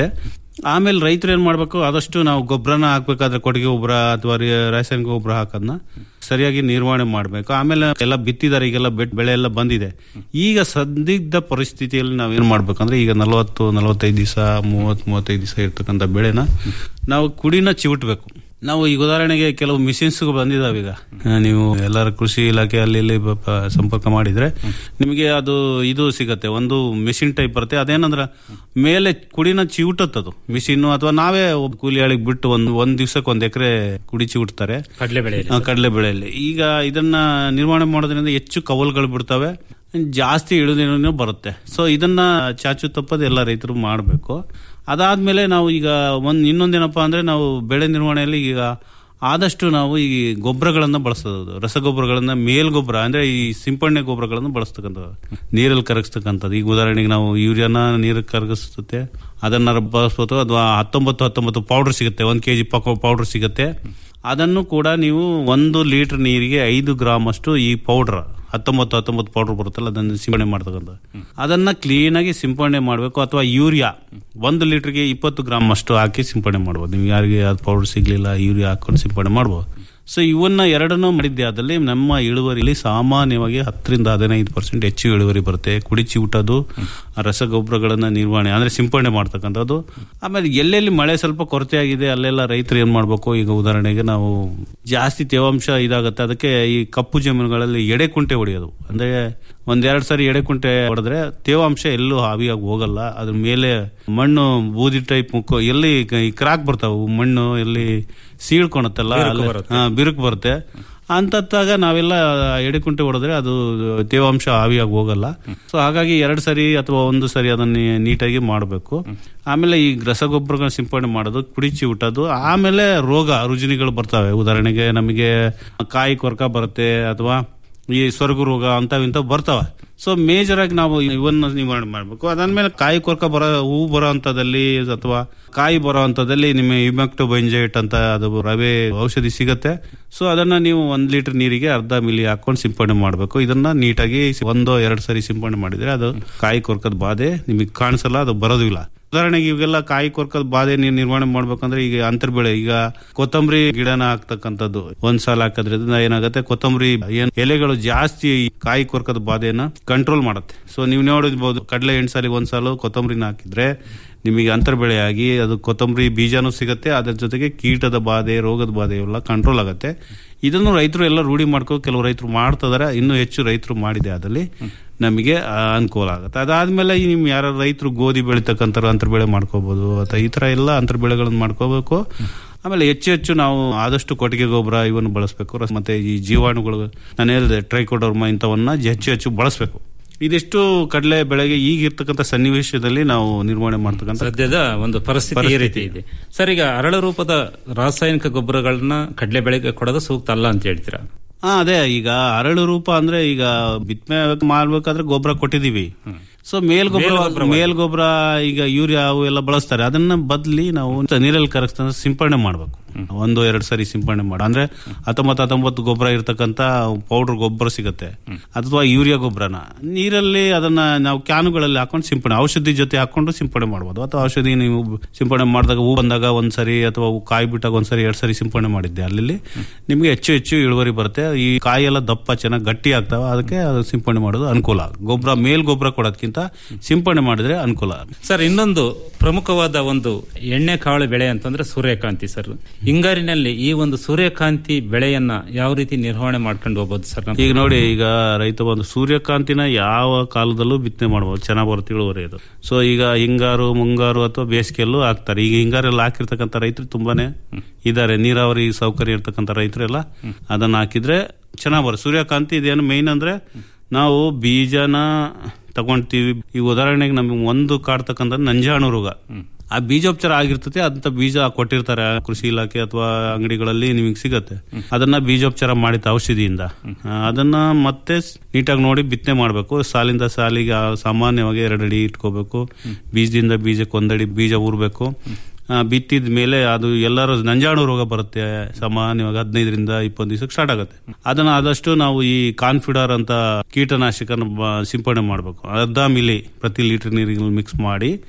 ಆಮೇಲೆ ರೈತರು ಏನ್ ಮಾಡ್ಬೇಕು ಆದಷ್ಟು ನಾವು ಗೊಬ್ಬರನ ಹಾಕ್ಬೇಕಾದ್ರೆ ಕೊಟ್ಟಿಗೆ ಗೊಬ್ಬರ ಅಥವಾ ರಿ- ರಾಸಾಯನಿಕ ಗೊಬ್ಬರ ಹಾಕೋದನ್ನ ಸರಿಯಾಗಿ ನಿರ್ವಹಣೆ ಮಾಡಬೇಕು ಆಮೇಲೆ ಎಲ್ಲ ಬಿತ್ತಿದ್ದಾರೆ ಈಗೆಲ್ಲ ಬೆಟ್ ಬೆಳೆ ಎಲ್ಲ ಬಂದಿದೆ ಈಗ ಸಂದಿಗ್ಧ ಪರಿಸ್ಥಿತಿಯಲ್ಲಿ ನಾವು ಏನ್ ಮಾಡ್ಬೇಕಂದ್ರೆ ಈಗ ನಲವತ್ತು ನಲವತ್ತೈದು ದಿವಸ ಮೂವತ್ ಮೂವತ್ತೈದು ದಿವಸ ಇರ್ತಕ್ಕಂಥ ಬೆಳೆನ ನಾವು ಕುಡಿನ ಚಿವುಟ್ಬೇಕು ನಾವು ಈಗ ಉದಾಹರಣೆಗೆ ಕೆಲವು ಮಿಷಿನ್ಸ್ ಬಂದಿದಾವೆ ಈಗ ಆ, ನೀವು ಎಲ್ಲರ ಕೃಷಿ ಇಲಾಖೆ ಅಲ್ಲಿ ಇಲ್ಲಿ ಬ- ಪ- ಸಂಪರ್ಕ ಮಾಡಿದ್ರೆ ನಿಮಗೆ ಅದು ಇದು ಸಿಗತ್ತೆ ಒಂದು ಮಿಷಿನ್ ಟೈಪ್ ಬರುತ್ತೆ ಅದೇನಂದ್ರ ಮೇಲೆ ಕುಡಿನ ಚಿವುಟತ್ತದು ಮಿಷಿನ್ ಅಥವಾ ನಾವೇ ಒಬ್ಬ ಕೂಲಿ ಆಳಿಗೆ ಬಿಟ್ಟು ಒಂದು ಒಂದ್ ದಿವ್ಸಕ್ಕೆ ಒಂದ್ ಎಕರೆ ಕುಡಿ ಚಿವುಟ್ತಾರೆ ಕಡಲೆ ಬೆಳೆ ಆ, ಕಡಲೆ ಬೆಳೆಯಲ್ಲಿ ಈಗ ಇದನ್ನ ನಿರ್ವಹಣೆ ಮಾಡೋದ್ರಿಂದ ಹೆಚ್ಚು ಕವಲ್ಗಳು ಬಿಡ್ತವೆ ಜಾಸ್ತಿ ಇಳುವರಿನೂ ಬರುತ್ತೆ ಸೊ ಇದನ್ನ ಚಾಚು ತಪ್ಪದೆ ಎಲ್ಲ ರೈತರು ಮಾಡಬೇಕು ಅದಾದ್ಮೇಲೆ ನಾವು ಈಗ ಒಂದ್ ಇನ್ನೊಂದೇನಪ್ಪಾ ಅಂದ್ರೆ ನಾವು ಬೆಳೆ ನಿರ್ವಹಣೆಯಲ್ಲಿ ಈಗ ಆದಷ್ಟು ನಾವು ಈ ಗೊಬ್ಬರಗಳನ್ನ ಬಳಸೋದು ರಸಗೊಬ್ಬರಗಳನ್ನ ಮೇಲ್ಗೊಬ್ಬರ ಅಂದ್ರೆ ಈ ಸಿಂಪಡಣೆ ಗೊಬ್ಬರಗಳನ್ನು ಬಳಸ್ತಕ್ಕಂಥದ್ದು ನೀರಲ್ಲಿ ಕರಗಿಸ್ತಕ್ಕಂಥದ್ದು ಈಗ ಉದಾಹರಣೆಗೆ ನಾವು ಯೂರಿಯಾನ ನೀರಿಗೆ ಕರಗಿಸುತ್ತೆ ಅದನ್ನ ಬಳಸ್ಬೋದು ಅಥವಾ ಹತ್ತೊಂಬತ್ತು ಹತ್ತೊಂಬತ್ತು ಪೌಡರ್ ಸಿಗುತ್ತೆ ಒಂದ್ ಕೆಜಿ ಪೌಡರ್ ಸಿಗುತ್ತೆ ಅದನ್ನು ಕೂಡ ನೀವು ಒಂದು ಲೀಟರ್ ನೀರಿಗೆ ಐದು ಗ್ರಾಮ್ ಅಷ್ಟು ಈ ಪೌಡರ್ ಹತ್ತೊಂಬತ್ತು ಹತ್ತೊಂಬತ್ತು ಪೌಡರ್ ಬರುತ್ತಲ್ಲ ಅದನ್ನು ಸಿಂಪಡಣೆ ಮಾಡ್ತಕ್ಕಂಥ ಅದನ್ನ ಕ್ಲೀನ್ ಆಗಿ ಸಿಂಪಡಣೆ ಮಾಡಬೇಕು ಅಥವಾ ಯೂರಿಯಾ ಒಂದು ಲೀಟರ್ಗೆ ಇಪ್ಪತ್ತು ಗ್ರಾಮ್ ಅಷ್ಟು ಹಾಕಿ ಸಿಂಪಡಣೆ ಮಾಡ್ಬೋದು ನೀವು ಯಾರಿಗೆ ಅದು ಪೌಡರ್ ಸಿಗ್ಲಿಲ್ಲ ಯೂರಿಯಾ ಹಾಕೊಂಡು ಸಿಂಪಡಣೆ ಮಾಡ್ಬೋದು ಸೊ ಇವನ್ನ ಎರಡನ್ನೂ ಮಾಡಿದ್ದೆ ಅದಲ್ಲಿ ನಮ್ಮ ಇಳುವರಿಲಿ ಸಾಮಾನ್ಯವಾಗಿ ಹತ್ತರಿಂದ ಹದಿನೈದು ಪರ್ಸೆಂಟ್ ಹೆಚ್ಚು ಇಳುವರಿ ಬರುತ್ತೆ ಕುಡಿಚಿ ಊಟದು ರಸಗೊಬ್ಬರಗಳನ್ನ ನಿರ್ವಹಣೆ ಅಂದ್ರೆ ಸಿಂಪಡಣೆ ಮಾಡ್ತಕ್ಕಂಥದ್ದು ಆಮೇಲೆ ಎಲ್ಲೆಲ್ಲಿ ಮಳೆ ಸ್ವಲ್ಪ ಕೊರತೆ ಆಗಿದೆ ಅಲ್ಲೆಲ್ಲ ರೈತರು ಏನ್ ಮಾಡ್ಬೇಕು ಈಗ ಉದಾಹರಣೆಗೆ ನಾವು ಜಾಸ್ತಿ ತೇವಾಂಶ ಇದಾಗುತ್ತೆ ಅದಕ್ಕೆ ಈ ಕಪ್ಪು ಜಮೀನುಗಳಲ್ಲಿ ಎಡೆ ಕುಂಟೆ ಹೊಡೆಯೋದು ಅಂದ್ರೆ ಒಂದೆರಡು ಸಾರಿ ಎಡೆ ಕುಂಟೆ ಹೊಡೆದ್ರೆ ತೇವಾಂಶ ಎಲ್ಲೂ ಹಾವಿಯಾಗಿ ಹೋಗಲ್ಲ ಅದ್ರ ಮೇಲೆ ಮಣ್ಣು ಬೂದಿ ಟೈಪ್ ಮುಕ್ಕು ಎಲ್ಲಿ ಈ ಕ್ರಾಕ್ ಬರ್ತಾವು ಮಣ್ಣು ಎಲ್ಲಿ ಸೀಳ್ಕೊಳತ್ತಲ್ಲ ಬಿರುಕು ಅಲ್ಲೇ- ಬರುತ್ತೆ. ಹಾ, ಬಿರುಕು ಬರುತ್ತೆ ಅಂತತ್ತಾಗ ನಾವೆಲ್ಲ ಎಡೆಕುಂಟೆ ಹೊಡೆದ್ರೆ ಅದು ತೇವಾಂಶ ಆವಿಯಾಗಿ ಹೋಗಲ್ಲ ಸೊ ಹಾಗಾಗಿ ಎರಡು ಸರಿ ಅಥವಾ ಒಂದು ಸರಿ ಅದನ್ನ ನೀಟಾಗಿ ಮಾಡಬೇಕು ಆಮೇಲೆ ಈ ರಸಗೊಬ್ಬರಗಳ ಸಿಂಪಡಣೆ ಮಾಡೋದು ಕುಡಿಚಿ ಊಟದು ಆಮೇಲೆ ರೋಗ ರುಜಿನಿಗಳು ಬರ್ತವೆ ಉದಾಹರಣೆಗೆ ನಮಗೆ ಕಾಯಿ ಕೊರಕ ಬರುತ್ತೆ ಅಥವಾ ಈ ಸ್ವರ್ಗ ರೋಗ ಅಂತವಿಂತ ಬರ್ತಾವ ಸೊ ಮೇಜರ್ ಆಗಿ ನಾವು ಇವನ್ನ ನಿವಾರಣೆ ಮಾಡಬೇಕು ಅದಾದ್ಮೇಲೆ ಕಾಯಿ ಕೊರಕ ಬರೋ ಹೂ ಬರೋ ಹಂತದಲ್ಲಿ ಅಥವಾ ಕಾಯಿ ಬರೋ ಹಂತದಲ್ಲಿ ನಿಮ್ಮ ಇಮೆಕ್ಟೋ ಬೈಂಜೈಟ್ ಅಂತ ಅದು ರವೆ ಔಷಧಿ ಸಿಗತ್ತೆ ಸೊ ಅದನ್ನ ನೀವು ಒಂದ್ ಲೀಟರ್ ನೀರಿಗೆ ಅರ್ಧ ಮಿಲಿ ಹಾಕೊಂಡು ಸಿಂಪಡಣೆ ಮಾಡಬೇಕು ಇದನ್ನ ನೀಟಾಗಿ ಒಂದೋ ಎರಡು ಸರಿ ಸಿಂಪಡಣೆ ಮಾಡಿದ್ರೆ ಅದು ಕಾಯಿ ಕೊರಕದ ಬಾಧೆ ನಿಮಗೆ ಕಾಣಿಸಲ್ಲ ಅದು ಬರೋದು ಇಲ್ಲ ಉದಾಹರಣೆಗೆ ಇವೆಲ್ಲ ಕಾಯಿ ಕೊರಕದ ಬಾಧೆ ನೀವು ನಿರ್ವಹಣೆ ಮಾಡ್ಬೇಕಂದ್ರೆ ಈಗ ಅಂತರ್ ಬೆಳೆ ಈಗ ಕೊತ್ತಂಬರಿ ಗಿಡನ ಹಾಕ್ತಕ್ಕಂಥದ್ದು ಒಂದ್ ಸಾಲ ಹಾಕೋದ್ರಿಂದ ಏನಾಗುತ್ತೆ ಕೊತ್ತಂಬರಿ ಏನ್ ಎಲೆಗಳು ಜಾಸ್ತಿ ಈ ಕಾಯಿ ಕೊರಕದ ಬಾಧೆಯನ್ನ ಕಂಟ್ರೋಲ್ ಮಾಡುತ್ತೆ ಸೊ ನೀವು ನೋಡಿರ್ಬೋದು ಕಡಲೆ ಎಂಟು ಸಾಲಿಗೆ ಒಂದ್ ಸಾಲು ಕೊತ್ತಂಬರಿನ ಹಾಕಿದ್ರೆ ನಿಮಗೆ ಅಂತರ್ ಬೆಳೆಯಾಗಿ ಅದು ಕೊತ್ತಂಬರಿ ಬೀಜನೂ ಸಿಗುತ್ತೆ ಅದ್ರ ಜೊತೆಗೆ ಕೀಟದ ಬಾಧೆ ರೋಗದ ಬಾಧೆ ಎಲ್ಲ ಕಂಟ್ರೋಲ್ ಆಗುತ್ತೆ ಇದನ್ನು ರೈತರು ಎಲ್ಲ ರೂಢಿ ಮಾಡ್ಕೋ ಕೆಲವು ರೈತರು ಮಾಡ್ತಿದಾರೆ ಇನ್ನೂ ಹೆಚ್ಚು ರೈತರು ಮಾಡಿದೆ ಅದಲ್ಲಿ ನಮಗೆ ಆ, ಅನುಕೂಲ ಆಗುತ್ತೆ ಅದಾದ್ಮೇಲೆ ಈ ನಿಮ್ ಯಾರು ರೈತರು ಗೋಧಿ ಬೆಳಿತಕ್ಕಂಥ ಅಂತರ್ ಬೆಳೆ ಮಾಡ್ಕೋಬಹುದು ಅಥವಾ ಈ ತರ ಎಲ್ಲ ಅಂತರ್ ಬೆಳೆಗಳನ್ನು ಮಾಡ್ಕೋಬೇಕು ಆಮೇಲೆ ಹೆಚ್ಚು ಹೆಚ್ಚು ನಾವು ಆದಷ್ಟು ಕೊಟ್ಟಿಗೆ ಗೊಬ್ಬರ ಇವನ್ನು ಬಳಸಬೇಕು ಮತ್ತೆ ಈ ಜೀವಾಣುಗಳು ನಾನು ಹೇಳಿದೆ ಟ್ರೈಕೋಡರ್ಮ ಇಂಥವನ್ನ ಹೆಚ್ಚು ಹೆಚ್ಚು ಬಳಸಬೇಕು ಇದಿಷ್ಟು ಕಡಲೆ ಬೆಳೆಗೆ ಈಗ ಇರ್ತಕ್ಕಂಥ ಸನ್ನಿವೇಶದಲ್ಲಿ ನಾವು ನಿರ್ವಹಣೆ ಮಾಡ್ತಕ್ಕಂಥ ಸದ್ಯದ ಒಂದು ಪರಿಸ್ಥಿತಿ ಈ ರೀತಿ ಇದೆ ಸರ್ ಈಗ ಅರಳ ರೂಪದ ರಾಸಾಯನಿಕ ಗೊಬ್ಬರಗಳನ್ನ ಕಡಲೆ ಬೆಳೆಗೆ ಕೊಡೋದು ಸೂಕ್ತ ಅಲ್ಲ ಅಂತ ಹೇಳ್ತೀರಾ ಹಾ ಅದೇ ಈಗ ಅರಳು ರೂಪ ಅಂದ್ರೆ ಈಗ ಬಿತ್ತನೆ ಮಾಡ್ಬೇಕಾದ್ರೆ ಗೊಬ್ಬರ ಕೊಟ್ಟಿದೀವಿ ಸೊ ಮೇಲ್ ಗೊಬ್ಬರ ಮೇಲ್ ಗೊಬ್ಬರ ಈಗ ಯೂರಿಯಾ ಅವು ಎಲ್ಲ ಬಳಸ್ತಾರೆ ಅದನ್ನ ಬದ್ಲಿ ನಾವು ನೀರಲ್ಲಿ ಕರಗಿಸ್ತಾ ಸಿಂಪಡಣೆ ಮಾಡ್ಬೇಕು ಒಂದು ಎರಡು ಸರಿ ಸಿಂಪಡಣೆ ಮಾಡ ಅಂದ್ರೆ ಹತ್ತೊಂಬತ್ತು ಹತ್ತೊಂಬತ್ತು ಗೊಬ್ಬರ ಇರ್ತಕ್ಕಂತ ಪೌಡರ್ ಗೊಬ್ಬರ ಸಿಗುತ್ತೆ ಅಥವಾ ಯೂರಿಯಾ ಗೊಬ್ಬರನ ನೀರಲ್ಲಿ ಅದನ್ನ ನಾವು ಕ್ಯಾನುಗಳಲ್ಲಿ ಹಾಕೊಂಡು ಸಿಂಪಡಣೆ ಔಷಧಿ ಜೊತೆ ಹಾಕೊಂಡು ಸಿಂಪಡಣೆ ಮಾಡ್ಬೋದು ಅಥವಾ ಔಷಧಿ ನೀವು ಸಿಂಪಡಣೆ ಮಾಡಿದಾಗ ಹೂ ಬಂದಾಗ ಒಂದ್ಸರಿ ಅಥವಾ ಹೂ ಕಾಯಿ ಬಿಟ್ಟಾಗ ಒಂದ್ಸರಿ ಎರಡ್ ಸರಿ ಸಿಂಪಡಣೆ ಮಾಡಿದ್ದೆ ಅಲ್ಲಿ ನಿಮ್ಗೆ ಹೆಚ್ಚು ಹೆಚ್ಚು ಇಳುವರಿ ಬರುತ್ತೆ ಈ ಕಾಯಿ ಎಲ್ಲ ದಪ್ಪ ಚೆನ್ನಾಗಿ ಗಟ್ಟಿ ಆಗ್ತಾವ ಅದಕ್ಕೆ ಅದು ಸಿಂಪಡಣೆ ಮಾಡೋದು ಅನುಕೂಲ ಗೊಬ್ಬರ ಮೇಲ್ ಗೊಬ್ಬರ ಕೊಡೋದಕ್ಕಿಂತ ಸಿಂಪಡಣೆ ಮಾಡಿದ್ರೆ ಅನುಕೂಲ ಸರ್ ಇನ್ನೊಂದು ಪ್ರಮುಖವಾದ ಒಂದು ಎಣ್ಣೆ ಕಾಳು ಬೆಳೆ ಅಂತಂದ್ರೆ ಸೂರ್ಯಕಾಂತಿ ಸರ್ ಹಿಂಗಾರಿನಲ್ಲಿ ಈ ಒಂದು ಸೂರ್ಯಕಾಂತಿ ಬೆಳೆಯನ್ನ ಯಾವ ರೀತಿ ನಿರ್ವಹಣೆ ಮಾಡ್ಕೊಂಡು ಹೋಗ್ಬೋದು ಸರ್ ನಾವು? ಈಗ ನೋಡಿ ಈಗ ರೈತ ಬಂದು ಸೂರ್ಯಕಾಂತಿನ ಯಾವ ಕಾಲದಲ್ಲೂ ಬಿತ್ತನೆ ಮಾಡಬಹುದು ಚೆನ್ನಾಗಿ ಬರುತ್ತೆ ಇಳುವರಿ ಅದು ಸೊ ಈಗ ಹಿಂಗಾರು ಮುಂಗಾರು ಅಥವಾ ಬೇಸಿಗೆಯಲ್ಲೂ ಹಾಕ್ತಾರೆ ಈಗ ಹಿಂಗಾರೆಲ್ಲ ಹಾಕಿರ್ತಕ್ಕಂಥ ರೈತರು ತುಂಬಾನೇ ಇದಾರೆ ನೀರಾವರಿ ಸೌಕರ್ಯ ಇರ್ತಕ್ಕಂಥ ರೈತರೆಲ್ಲ ಅದನ್ನ ಹಾಕಿದ್ರೆ ಚೆನ್ನಾಗಿ ಬರುತ್ತೆ ಸೂರ್ಯಕಾಂತಿ ಇದೇನು ಮೇಯ್ನ್ ಅಂದ್ರೆ ನಾವು ಬೀಜನ ತಗೊಂತೀವಿ ಈ ಉದಾಹರಣೆಗೆ ನಮಗೆ ಒಂದು ಕಾಡ್ತಕ್ಕಂಥ ನಂಜಾಣು ರೋಗ ಆ ಬೀಜೋಪಚಾರ ಆಗಿರ್ತದೆ ಅಂತ ಬೀಜ ಕೊಟ್ಟಿರ್ತಾರೆ ಕೃಷಿ ಇಲಾಖೆ ಅಥವಾ ಅಂಗಡಿಗಳಲ್ಲಿ ನಿಮಗೆ ಸಿಗತ್ತೆ ಅದನ್ನ ಬೀಜೋಪಚಾರ ಮಾಡಿದ ಔಷಧಿಯಿಂದ ಆ, ಅದನ್ನ ಮತ್ತೆ ನೀಟಾಗಿ ನೋಡಿ ಬಿತ್ತನೆ ಮಾಡಬೇಕು ಸಾಲಿಂದ ಸಾಲಿಗೆ ಆ ಸಾಮಾನ್ಯವಾಗಿ ಎರಡು ಅಡಿ ಇಟ್ಕೋಬೇಕು ಬೀಜದಿಂದ ಬೀಜಕ್ಕೆ ಒಂದಡಿ ಬೀಜ ಊರ್ಬೇಕು ಆ, ಬಿತ್ತಿದ ಮೇಲೆ ಅದು ಎಲ್ಲರೂ ನಂಜಾಣು ರೋಗ ಬರುತ್ತೆ ಸಾಮಾನ್ಯವಾಗಿ ಹದಿನೈದರಿಂದ ಇಪ್ಪತ್ತು ದಿವಸಕ್ಕೆ ಸ್ಟಾರ್ಟ್ ಆಗುತ್ತೆ ಅದನ್ನ ಆದಷ್ಟು ನಾವು ಈ ಕಾನ್ಫಿಡರ್ ಅಂತ ಕೀಟನಾಶಕನ ಬ- ಸಿಂಪಡಣೆ ಮಾಡಬೇಕು ಅರ್ಧ ಮಿಲಿ ಪ್ರತಿ ಲೀಟರ್ ನೀರಿಗೆ ಮಿಕ್ಸ್ ಮಾಡಿ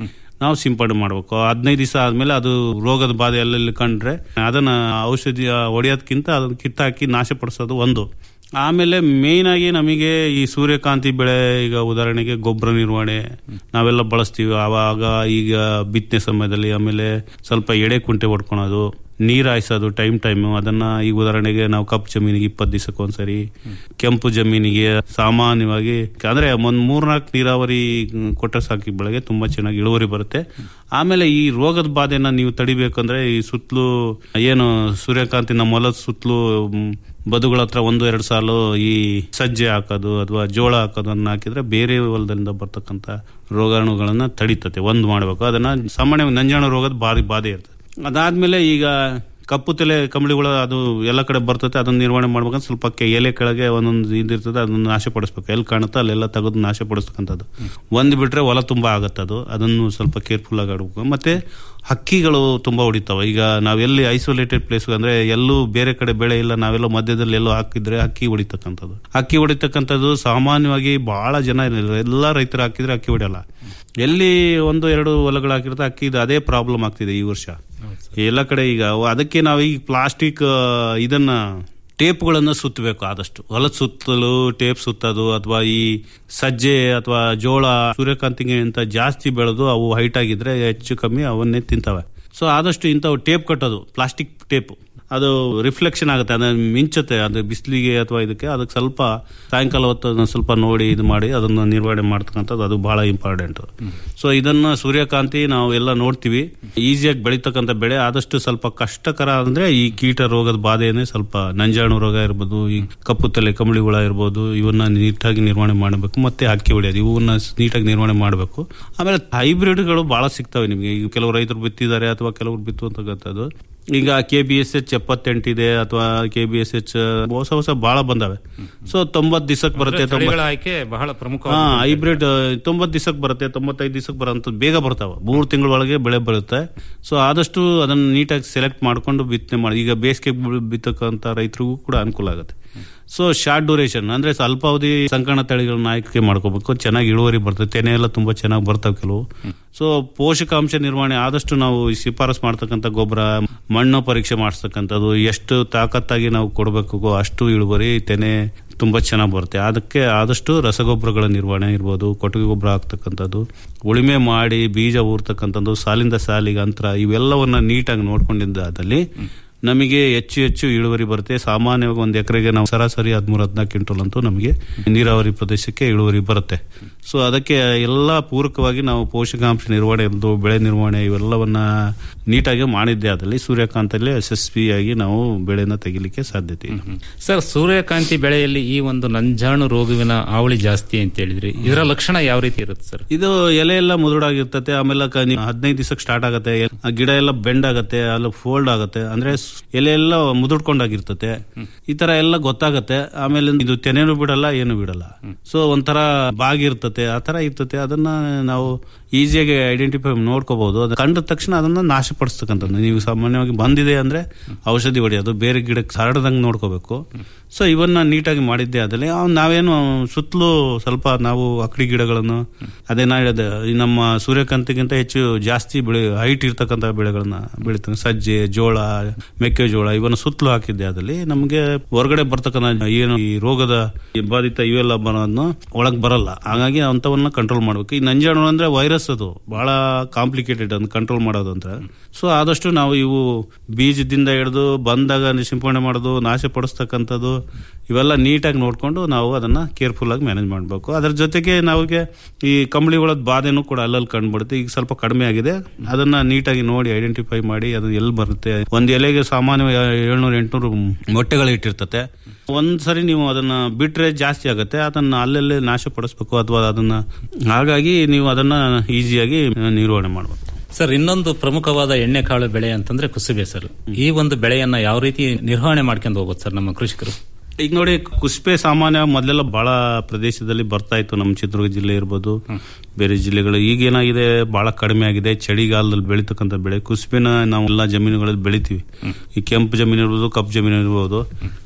ನಾವು ಸಿಂಪಡಣೆ ಮಾಡಬೇಕು ಹದಿನೈದು ದಿವಸ ಆದ್ಮೇಲೆ ಅದು ರೋಗದ ಬಾಧೆ ಎಲ್ಲೆಲ್ಲಿ ಕಂಡ್ರೆ ಅದನ್ನ ಔಷಧಿ ಹೊಡೆಯೋದಕ್ಕಿಂತ ಅದನ್ನ ಕಿತ್ತಾಕಿ ನಾಶಪಡಿಸೋದು ಒಂದು ಆಮೇಲೆ ಮೇಯ್ನ್ ಆಗಿ ನಮಗೆ ಈ ಸೂರ್ಯಕಾಂತಿ ಬೆಳೆ ಈಗ ಉದಾಹರಣೆಗೆ ಗೊಬ್ಬರ ನಿರ್ವಹಣೆ ನಾವೆಲ್ಲ ಬಳಸ್ತೀವಿ ಆವಾಗ ಈಗ ಬಿತ್ತನೆ ಸಮಯದಲ್ಲಿ ಆಮೇಲೆ ಸ್ವಲ್ಪ ಎಡೆ ಕುಂಟೆ ಹೊಡ್ಕೊಳೋದು ನೀರ್ ಹಾಯಿಸೋದು ಟೈಮ್ ಟೈಮ್ ಅದನ್ನ ಈಗ ಉದಾಹರಣೆಗೆ ನಾವು ಕಪ್ಪು ಜಮೀನಿಗೆ ಇಪ್ಪತ್ತು ದಿವಸಕ್ಕೆ ಒಂದ್ಸರಿ ಕೆಂಪು ಜಮೀನಿಗೆ ಸಾಮಾನ್ಯವಾಗಿ ಅಂದ್ರೆ ಒಂದ್ ಮೂರ್ನಾಲ್ಕು ನೀರಾವರಿ ಕೊಟ್ಟರೆ ಸಾಕಿ ಬೆಳೆಗೆ ತುಂಬಾ ಚೆನ್ನಾಗಿ ಇಳುವರಿ ಬರುತ್ತೆ ಆಮೇಲೆ ಈ ರೋಗದ ಬಾಧೆನ ನೀವು ತಡಿಬೇಕಂದ್ರೆ ಈ ಸುತ್ತಲೂ ಏನು ಸೂರ್ಯಕಾಂತಿ ನಮ್ಮ ಹೊಲದ ಸುತ್ತಲೂ ಬದುಗಳ ಹತ್ರ ಒಂದು ಎರಡು ಸಾಲು ಈ ಸಜ್ಜೆ ಹಾಕೋದು ಅಥವಾ ಜೋಳ ಹಾಕೋದು ಅನ್ನ ಹಾಕಿದ್ರೆ ಬೇರೆ ಹೊಲದಿಂದ ಬರ್ತಕ್ಕಂಥ ರೋಗಾಣುಗಳನ್ನ ತಡಿತತೆ ಒಂದು ಮಾಡಬೇಕು ಅದನ್ನ ಸಾಮಾನ್ಯವಾಗಿ ನಂಜಾಣ ರೋಗದ ಭಾರಿ ಬಾಧೆ ಇರ್ತದೆ ಅದಾದ್ಮೇಲೆ ಈಗ ಕಪ್ಪು ತಲೆ ಕಂಬಳಿಗಳು ಅದು ಎಲ್ಲ ಕಡೆ ಬರ್ತದೆ ಅದನ್ನ ನಿರ್ವಹಣೆ ಮಾಡ್ಬೇಕಂದ್ರೆ ಸ್ವಲ್ಪ ಕೆ- ಎಲೆ ಕೆಳಗೆ ಒಂದೊಂದು ಇದಿರ್ತದೆ ಅದನ್ನ ನಾಶಪಡಿಸ್ಬೇಕು ಎಲ್ಲಿ ಕಾಣುತ್ತೋ ಅಲ್ಲೆಲ್ಲ ತೆಗೆದು ನಾಶಪಡಿಸ್ತಕ್ಕಂಥದ್ದು ಒಂದು ಬಿಟ್ರೆ ಹೊಲ ತುಂಬಾ ಆಗತ್ತೆ ಅದು ಅದನ್ನು ಸ್ವಲ್ಪ ಕೇರ್ಫುಲ್ ಆಗಿ ಆಡ್ಬೇಕು ಮತ್ತೆ ಹಕ್ಕಿಗಳು ತುಂಬಾ ಹೊಡಿತಾವೆ ಈಗ ನಾವೆಲ್ಲಿ ಐಸೋಲೇಟೆಡ್ ಪ್ಲೇಸ್ ಅಂದ್ರೆ ಎಲ್ಲೂ ಬೇರೆ ಕಡೆ ಬೆಳೆ ಇಲ್ಲ ನಾವೆಲ್ಲೋ ಮಧ್ಯದಲ್ಲಿ ಎಲ್ಲೋ ಹಾಕಿದ್ರೆ ಹಕ್ಕಿ ಹೊಡಿತಕ್ಕಂಥದ್ದು ಹಕ್ಕಿ ಹೊಡಿತಕ್ಕಂಥದ್ದು ಸಾಮಾನ್ಯವಾಗಿ ಬಹಳ ಜನ ಎಲ್ಲ ರೈತರು ಹಾಕಿದ್ರೆ ಹಕ್ಕಿ ಹೊಡೆಯಲ್ಲ ಎಲ್ಲಿ ಒಂದು ಎರಡು ಹೊಲಗಳು ಹಾಕಿರುತ್ತೆ ಅಕ್ಕಿ ಇದು ಅದೇ ಪ್ರಾಬ್ಲಮ್ ಆಗ್ತಿದೆ ಈ ವರ್ಷ ಎಲ್ಲ ಕಡೆ ಈಗ ಅವು- ಅದಕ್ಕೆ ನಾವು ಈಗ ಪ್ಲಾಸ್ಟಿಕ್ ಇದನ್ನ ಟೇಪ್ಗಳನ್ನು ಸುತ್ತಬೇಕು ಆದಷ್ಟು ಹೊಲದ ಸುತ್ತಲು ಟೇಪ್ ಸುತ್ತೋದು ಅಥವಾ ಈ ಸಜ್ಜೆ ಅಥವಾ ಜೋಳ ಸೂರ್ಯಕಾಂತಿಗೆ ಅಂತ ಜಾಸ್ತಿ ಬೆಳೆದು ಅವು ಹೈಟ್ ಆಗಿದ್ರೆ ಹೆಚ್ಚು ಕಮ್ಮಿ ಅವನ್ನೇ ತಿಂತವೆ ಸೊ ಆದಷ್ಟು ಇಂಥವು ಟೇಪ್ ಕಟ್ಟೋದು ಪ್ಲಾಸ್ಟಿಕ್ ಟೇಪ್ ಅದು ರಿಫ್ಲೆಕ್ಷನ್ ಆಗುತ್ತೆ ಅದು ಮಿಂಚುತ್ತೆ ಅದು ಬಿಸಿಲಿಗೆ ಅಥವಾ ಇದಕ್ಕೆ ಅದಕ್ಕೆ ಸ್ವಲ್ಪ ಸಾಯಂಕಾಲ ಹೊತ್ತು ಅದನ್ನ ಸ್ವಲ್ಪ ನೋಡಿ ಇದು ಮಾಡಿ ಅದನ್ನ ನಿರ್ವಹಣೆ ಮಾಡ್ತಕ್ಕಂಥದ್ದು ಅದು ಬಹಳ ಇಂಪಾರ್ಟೆಂಟ್ ಸೊ ಇದನ್ನ ಸೂರ್ಯಕಾಂತಿ ನಾವು ಎಲ್ಲ ನೋಡ್ತೀವಿ ಈಸಿಯಾಗಿ ಬೆಳೀತಕ್ಕಂಥ ಬೆಳೆ ಆದಷ್ಟು ಸ್ವಲ್ಪ ಕಷ್ಟಕರ ಅಂದ್ರೆ ಈ ಕೀಟ ರೋಗದ ಬಾಧೆನೇ ಸ್ವಲ್ಪ ನಂಜಾಣು ರೋಗ ಇರ್ಬೋದು ಈ ಕಪ್ಪು ತಲೆ ಕಂಬಳಿ ಹುಳ ಇರ್ಬೋದು ಇವನ್ನ ನೀಟಾಗಿ ನಿರ್ವಹಣೆ ಮಾಡಬೇಕು ಮತ್ತೆ ಅಕ್ಕಿ ಹೊಡೆಯೋದು ಇವನ್ನ ನೀಟಾಗಿ ನಿರ್ವಹಣೆ ಮಾಡಬೇಕು ಆಮೇಲೆ ಹೈಬ್ರಿಡ್ಗಳು ಬಹಳ ಸಿಗ್ತವೆ ನಿಮಗೆ ಈಗ ಕೆಲವು ರೈತರು ಬಿತ್ತಿದ್ದಾರೆ ಅಥವಾ ಕೆಲವರು ಬಿತ್ತುವಂತಕ್ಕಂಥದ್ದು ಈಗ ಕೆ ಬಿ ಎಸ್ ಎಚ್ ಎಪ್ಪತ್ತೆಂಟಿದೆ ಅಥವಾ ಕೆ ಬಿ ಎಸ್ ಎಚ್ ಹೊಸ ಹೊಸ ಬಹಳ ಬಂದಾವೆ ಸೊ ತೊಂಬತ್ ದಿವಸಕ್ಕೆ ಬರುತ್ತೆ ತಳಿಗಳ ತೊಂಬತ್- ಆಯ್ಕೆ ಬಹಳ ಪ್ರಮುಖ ಹಾ ಹೈಬ್ರಿಡ್ ತೊಂಬತ್ ದಿವಸಕ್ಕೆ ಬರುತ್ತೆ ತೊಂಬತ್ತೈದು ದಿವಸಕ್ಕೆ ಬರೋಂಥದ್ದು ಬೇಗ ಬರ್ತಾವ ಮೂರು ತಿಂಗಳೊಳಗೆ ಬೆಳೆ ಬರುತ್ತೆ ಸೊ ಆದಷ್ಟು ಅದನ್ನ ನೀಟಾಗಿ ಸೆಲೆಕ್ಟ್ ಮಾಡ್ಕೊಂಡು ಬಿತ್ತನೆ ಮಾಡಿ ಈಗ ಬೇಸಿಗೆ ಬಿತ್ತಕ್ಕಂತ ರೈತರಿಗೂ ಕೂಡ ಅನುಕೂಲ ಆಗುತ್ತೆ ಸೊ ಶಾರ್ಟ್ ಡ್ಯೂರೇಷನ್ ಅಂದ್ರೆ ಅಲ್ಪಾವಧಿ ಸಂಕಣ ತಳಿಗಳನ್ನ ಆಯ್ಕೆ ಮಾಡ್ಕೋಬೇಕು ಚೆನ್ನಾಗಿ ಇಳುವರಿ ಬರ್ತದೆ ತೆನೆ ಎಲ್ಲ ತುಂಬಾ ಚೆನ್ನಾಗಿ ಬರ್ತಾವೆ ಕೆಲವು ಸೊ ಪೋಷಕಾಂಶ ನಿರ್ವಹಣೆ ಆದಷ್ಟು ನಾವು ಈ ಶಿಫಾರಸ್ ಮಾಡ್ತಕ್ಕಂಥ ಗೊಬ್ಬರ ಮಣ್ಣು ಪರೀಕ್ಷೆ ಮಾಡಿಸ್ತಕ್ಕಂಥದ್ದು ಎಷ್ಟು ತಾಕತ್ತಾಗಿ ನಾವು ಕೊಡಬೇಕು ಅಷ್ಟು ಇಳುವರಿ ತೆನೆ ತುಂಬಾ ಚೆನ್ನಾಗಿ ಬರುತ್ತೆ ಅದಕ್ಕೆ ಆದಷ್ಟು ರಸಗೊಬ್ಬರಗಳ ನಿರ್ವಹಣೆ ಇರ್ಬೋದು ಕೊಟ್ಟಿಗೆ ಗೊಬ್ಬರ ಹಾಕ್ತಕ್ಕಂಥದ್ದು ಉಳುಮೆ ಮಾಡಿ ಬೀಜ ಊರ್ತಕ್ಕಂಥದ್ದು ಸಾಲಿಂದ ಸಾಲಿಗೆ ಅಂತರ ಇವೆಲ್ಲವನ್ನ ನೀಟಾಗಿ ನೋಡ್ಕೊಂಡಿದ್ದಾದಲ್ಲಿ ನಮಗೆ ಹೆಚ್ಚು ಹೆಚ್ಚು ಇಳುವರಿ ಬರುತ್ತೆ ಸಾಮಾನ್ಯವಾಗಿ ಒಂದು ಎಕರೆಗೆ ನಾವು ಸರಾಸರಿ ಹದಿಮೂರು ಹದಿನಾಲ್ಕು ಕ್ವಿಂಟಲ್ ಅಂತೂ ನಮಗೆ ನೀರಾವರಿ ಪ್ರದೇಶಕ್ಕೆ ಇಳುವರಿ ಬರುತ್ತೆ ಸೊ ಅದಕ್ಕೆ ಎಲ್ಲ ಪೂರಕವಾಗಿ ನಾವು ಪೋಷಕಾಂಶ ನಿರ್ವಹಣೆ ಇರ್ಬೋದು ಬೆಳೆ ನಿರ್ವಹಣೆ ಇವೆಲ್ಲವನ್ನ ನೀಟಾಗಿ ಮಾಡಿದ್ದೆ ಆದಲ್ಲಿ ಸೂರ್ಯಕಾಂತಲ್ಲಿ ಯಶಸ್ವಿಯಾಗಿ ನಾವು ಬೆಳೆನ ತೆಗಿಲಿಕ್ಕೆ ಸಾಧ್ಯತೆ ಇದೆ ಸರ್ ಸೂರ್ಯಕಾಂತಿ ಬೆಳೆಯಲ್ಲಿ ಈ ಒಂದು ನಂಜಾಣು ರೋಗವಿನ ಹಾವಳಿ ಜಾಸ್ತಿ ಅಂತ ಹೇಳಿದ್ರಿ ಇದರ ಲಕ್ಷಣ ಯಾವ ರೀತಿ ಇರುತ್ತೆ ಸರ್ ಇದು ಎಲೆ ಎಲ್ಲ ಮುದುಡಾಗಿರ್ತತೆ ಆಮೇಲೆ ಕ- ನೀವು ಹದಿನೈದು ದಿವಸಕ್ಕೆ ಸ್ಟಾರ್ಟ್ ಆಗುತ್ತೆ ಎಲ್- ಆ ಗಿಡ ಎಲ್ಲ ಬೆಂಡ್ ಆಗುತ್ತೆ ಅಲ್ಲಿ ಫೋಲ್ಡ್ ಆಗುತ್ತೆ ಅಂದ್ರೆ ಸ್- ಎಲೆ ಎಲ್ಲ ಮುದುಡ್ಕೊಂಡಾಗಿರ್ತತೆ ಈ ತರ ಎಲ್ಲ ಗೊತ್ತಾಗತ್ತೆ ಆಮೇಲೆ ಇದು ತೆನೆನೂ ಬಿಡಲ್ಲ ಏನು ಬಿಡಲ್ಲ ಸೊ ಒಂಥರ ಬಾಗಿರ್ತತೆ ಆ ತರ ಇರ್ತತೆ ಅದನ್ನ ನಾವು ಈಸಿಯಾಗಿ ಐಡೆಂಟಿಫೈ ನೋಡ್ಕೋಬಹುದು ಅದು ಕಂಡ ತಕ್ಷಣ ಅದನ್ನ ನಾಶಪಡಿಸ್ತಕ್ಕಂಥದ್ದು ನೀವು ಸಾಮಾನ್ಯವಾಗಿ ಬಂದಿದೆ ಅಂದ್ರೆ ಔಷಧಿ ಹೊಡೆಯೋದು ಬೇರೆ ಗಿಡಕ್ಕೆ ಹರಡದಂಗೆ ನೋಡ್ಕೋಬೇಕು ಸೊ ಇವನ್ನ ನೀಟಾಗಿ ಮಾಡಿದ್ದೆ ಆದಲ್ಲಿ ಅವ್ನ್ ನಾವೇನು ಸುತ್ತಲೂ ಸ್ವಲ್ಪ ನಾವು ಅಕಡಿ ಗಿಡಗಳನ್ನು ಅದೇ ನಾ ಹೇಳಿದೆ ಈ ನಮ್ಮ ಸೂರ್ಯಕಾಂತಿಗಿಂತ ಹೆಚ್ಚು ಜಾಸ್ತಿ ಬೆಳೆ ಹೈಟ್ ಇರ್ತಕ್ಕಂಥ ಬೆಳೆಗಳನ್ನ ಬೆಳಿತಾರೆ ಸಜ್ಜೆ ಜೋಳ ಮೆಕ್ಕೆಜೋಳ ಇವನ್ನ ಸುತ್ತಲೂ ಹಾಕಿದ್ದೆ ಅದಲ್ಲಿ ನಮಗೆ ಹೊರಗಡೆ ಬರ್ತಕ್ಕಂಥ ಏನು ಈ ರೋಗದ ಈ ಬಾಧಿತ ಇವೆಲ್ಲ ಬರೋದನ್ನ ಒಳಗ್ ಬರಲ್ಲ ಹಾಗಾಗಿ ಅಂತವನ್ನ ಕಂಟ್ರೋಲ್ ಮಾಡ್ಬೇಕು ಈ ನಂಜಾಣು ಅಂದ್ರೆ ವೈರಸ್ ಅದು ಬಹಳ ಕಾಂಪ್ಲಿಕೇಟೆಡ್ ಅದನ್ನ ಕಂಟ್ರೋಲ್ ಮಾಡೋದು ಅಂತ ಸೊ ಆದಷ್ಟು ನಾವು ಇವು ಬೀಜದಿಂದ ಹಿಡಿದು ಬಂದಾಗ ಸಿಂಪಡಣೆ ಮಾಡೋದು ನಾಶಪಡಿಸ್ತಕ್ಕಂಥದ್ದು ಇವೆಲ್ಲ ನೀಟಾಗಿ ನೋಡ್ಕೊಂಡು ನಾವು ಅದನ್ನ ಕೇರ್ಫುಲ್ ಆಗಿ ಮ್ಯಾನೇಜ್ ಮಾಡಬೇಕು ಅದರ ಜೊತೆಗೆ ನಾವಿಗೆ ಈ ಕಂಬಳಿ ಹುಳದ ಬಾಧೆನೂ ಕೂಡ ಅಲ್ಲಲ್ಲಿ ಕಂಡುಬಿಡುತ್ತೆ ಈಗ ಸ್ವಲ್ಪ ಕಡಿಮೆ ಆಗಿದೆ ಅದನ್ನ ನೀಟಾಗಿ ನೋಡಿ ಐಡೆಂಟಿಫೈ ಮಾಡಿ ಅದು ಎಲ್ಲಿ ಬರುತ್ತೆ ಒಂದ್ ಎಲೆಗೆ ಸಾಮಾನ್ಯವಾಗಿ ಏಳ್ನೂರ ಎಂಟ್ನೂರು ಮೊಟ್ಟೆಗಳು ಇಟ್ಟಿರ್ತತೆ ಒಂದ್ಸರಿ ನೀವು ಅದನ್ನ ಬಿಟ್ರೆ ಜಾಸ್ತಿ ಆಗುತ್ತೆ ಅದನ್ನ ಅಲ್ಲಲ್ಲೇ ನಾಶಪಡಿಸ್ಬೇಕು ಅಥವಾ ಅದನ್ನ ಹಾಗಾಗಿ ನೀವು ಅದನ್ನ ಈಸಿಯಾಗಿ ನಿರ್ವಹಣೆ ಮಾಡಬೇಕು ಸರ್ ಇನ್ನೊಂದು ಪ್ರಮುಖವಾದ ಎಣ್ಣೆಕಾಳು ಬೆಳೆ ಅಂತಂದ್ರೆ ಕುಸುಬೆ ಸರ್ ಈ ಒಂದು ಬೆಳೆಯನ್ನ ಯಾವ ರೀತಿ ನಿರ್ವಹಣೆ ಮಾಡ್ಕೊಂಡು ಹೋಗ್ಬೋದು ಸರ್ ನಮ್ಮ ಕೃಷಿಕರು ಈಗ ನೋಡಿ ಕುಸ್ಪೆ ಸಾಮಾನ್ಯ ಮೊದಲೆಲ್ಲ ಬಹಳ ಪ್ರದೇಶದಲ್ಲಿ ಬರ್ತಾ ಇತ್ತು ನಮ್ಮ ಚಿತ್ರದುರ್ಗ ಜಿಲ್ಲೆ ಇರ್ಬೋದು ಬೇರೆ ಜಿಲ್ಲೆಗಳು ಈಗೇನಾಗಿದೆ ಬಹಳ ಕಡಿಮೆ ಆಗಿದೆ ಚಳಿಗಾಲದಲ್ಲಿ ಬೆಳೀತಕ್ಕಂಥ ಬೆಳೆ ಕುಸ್ಬೆನ ನಾವು ಎಲ್ಲ ಜಮೀನುಗಳಲ್ಲಿ ಬೆಳಿತೀವಿ ಈ ಕೆಂಪು ಜಮೀನು ಇರ್ಬೋದು ಕಪ್ಪು ಜಮೀನು ಇರ್ಬೋದು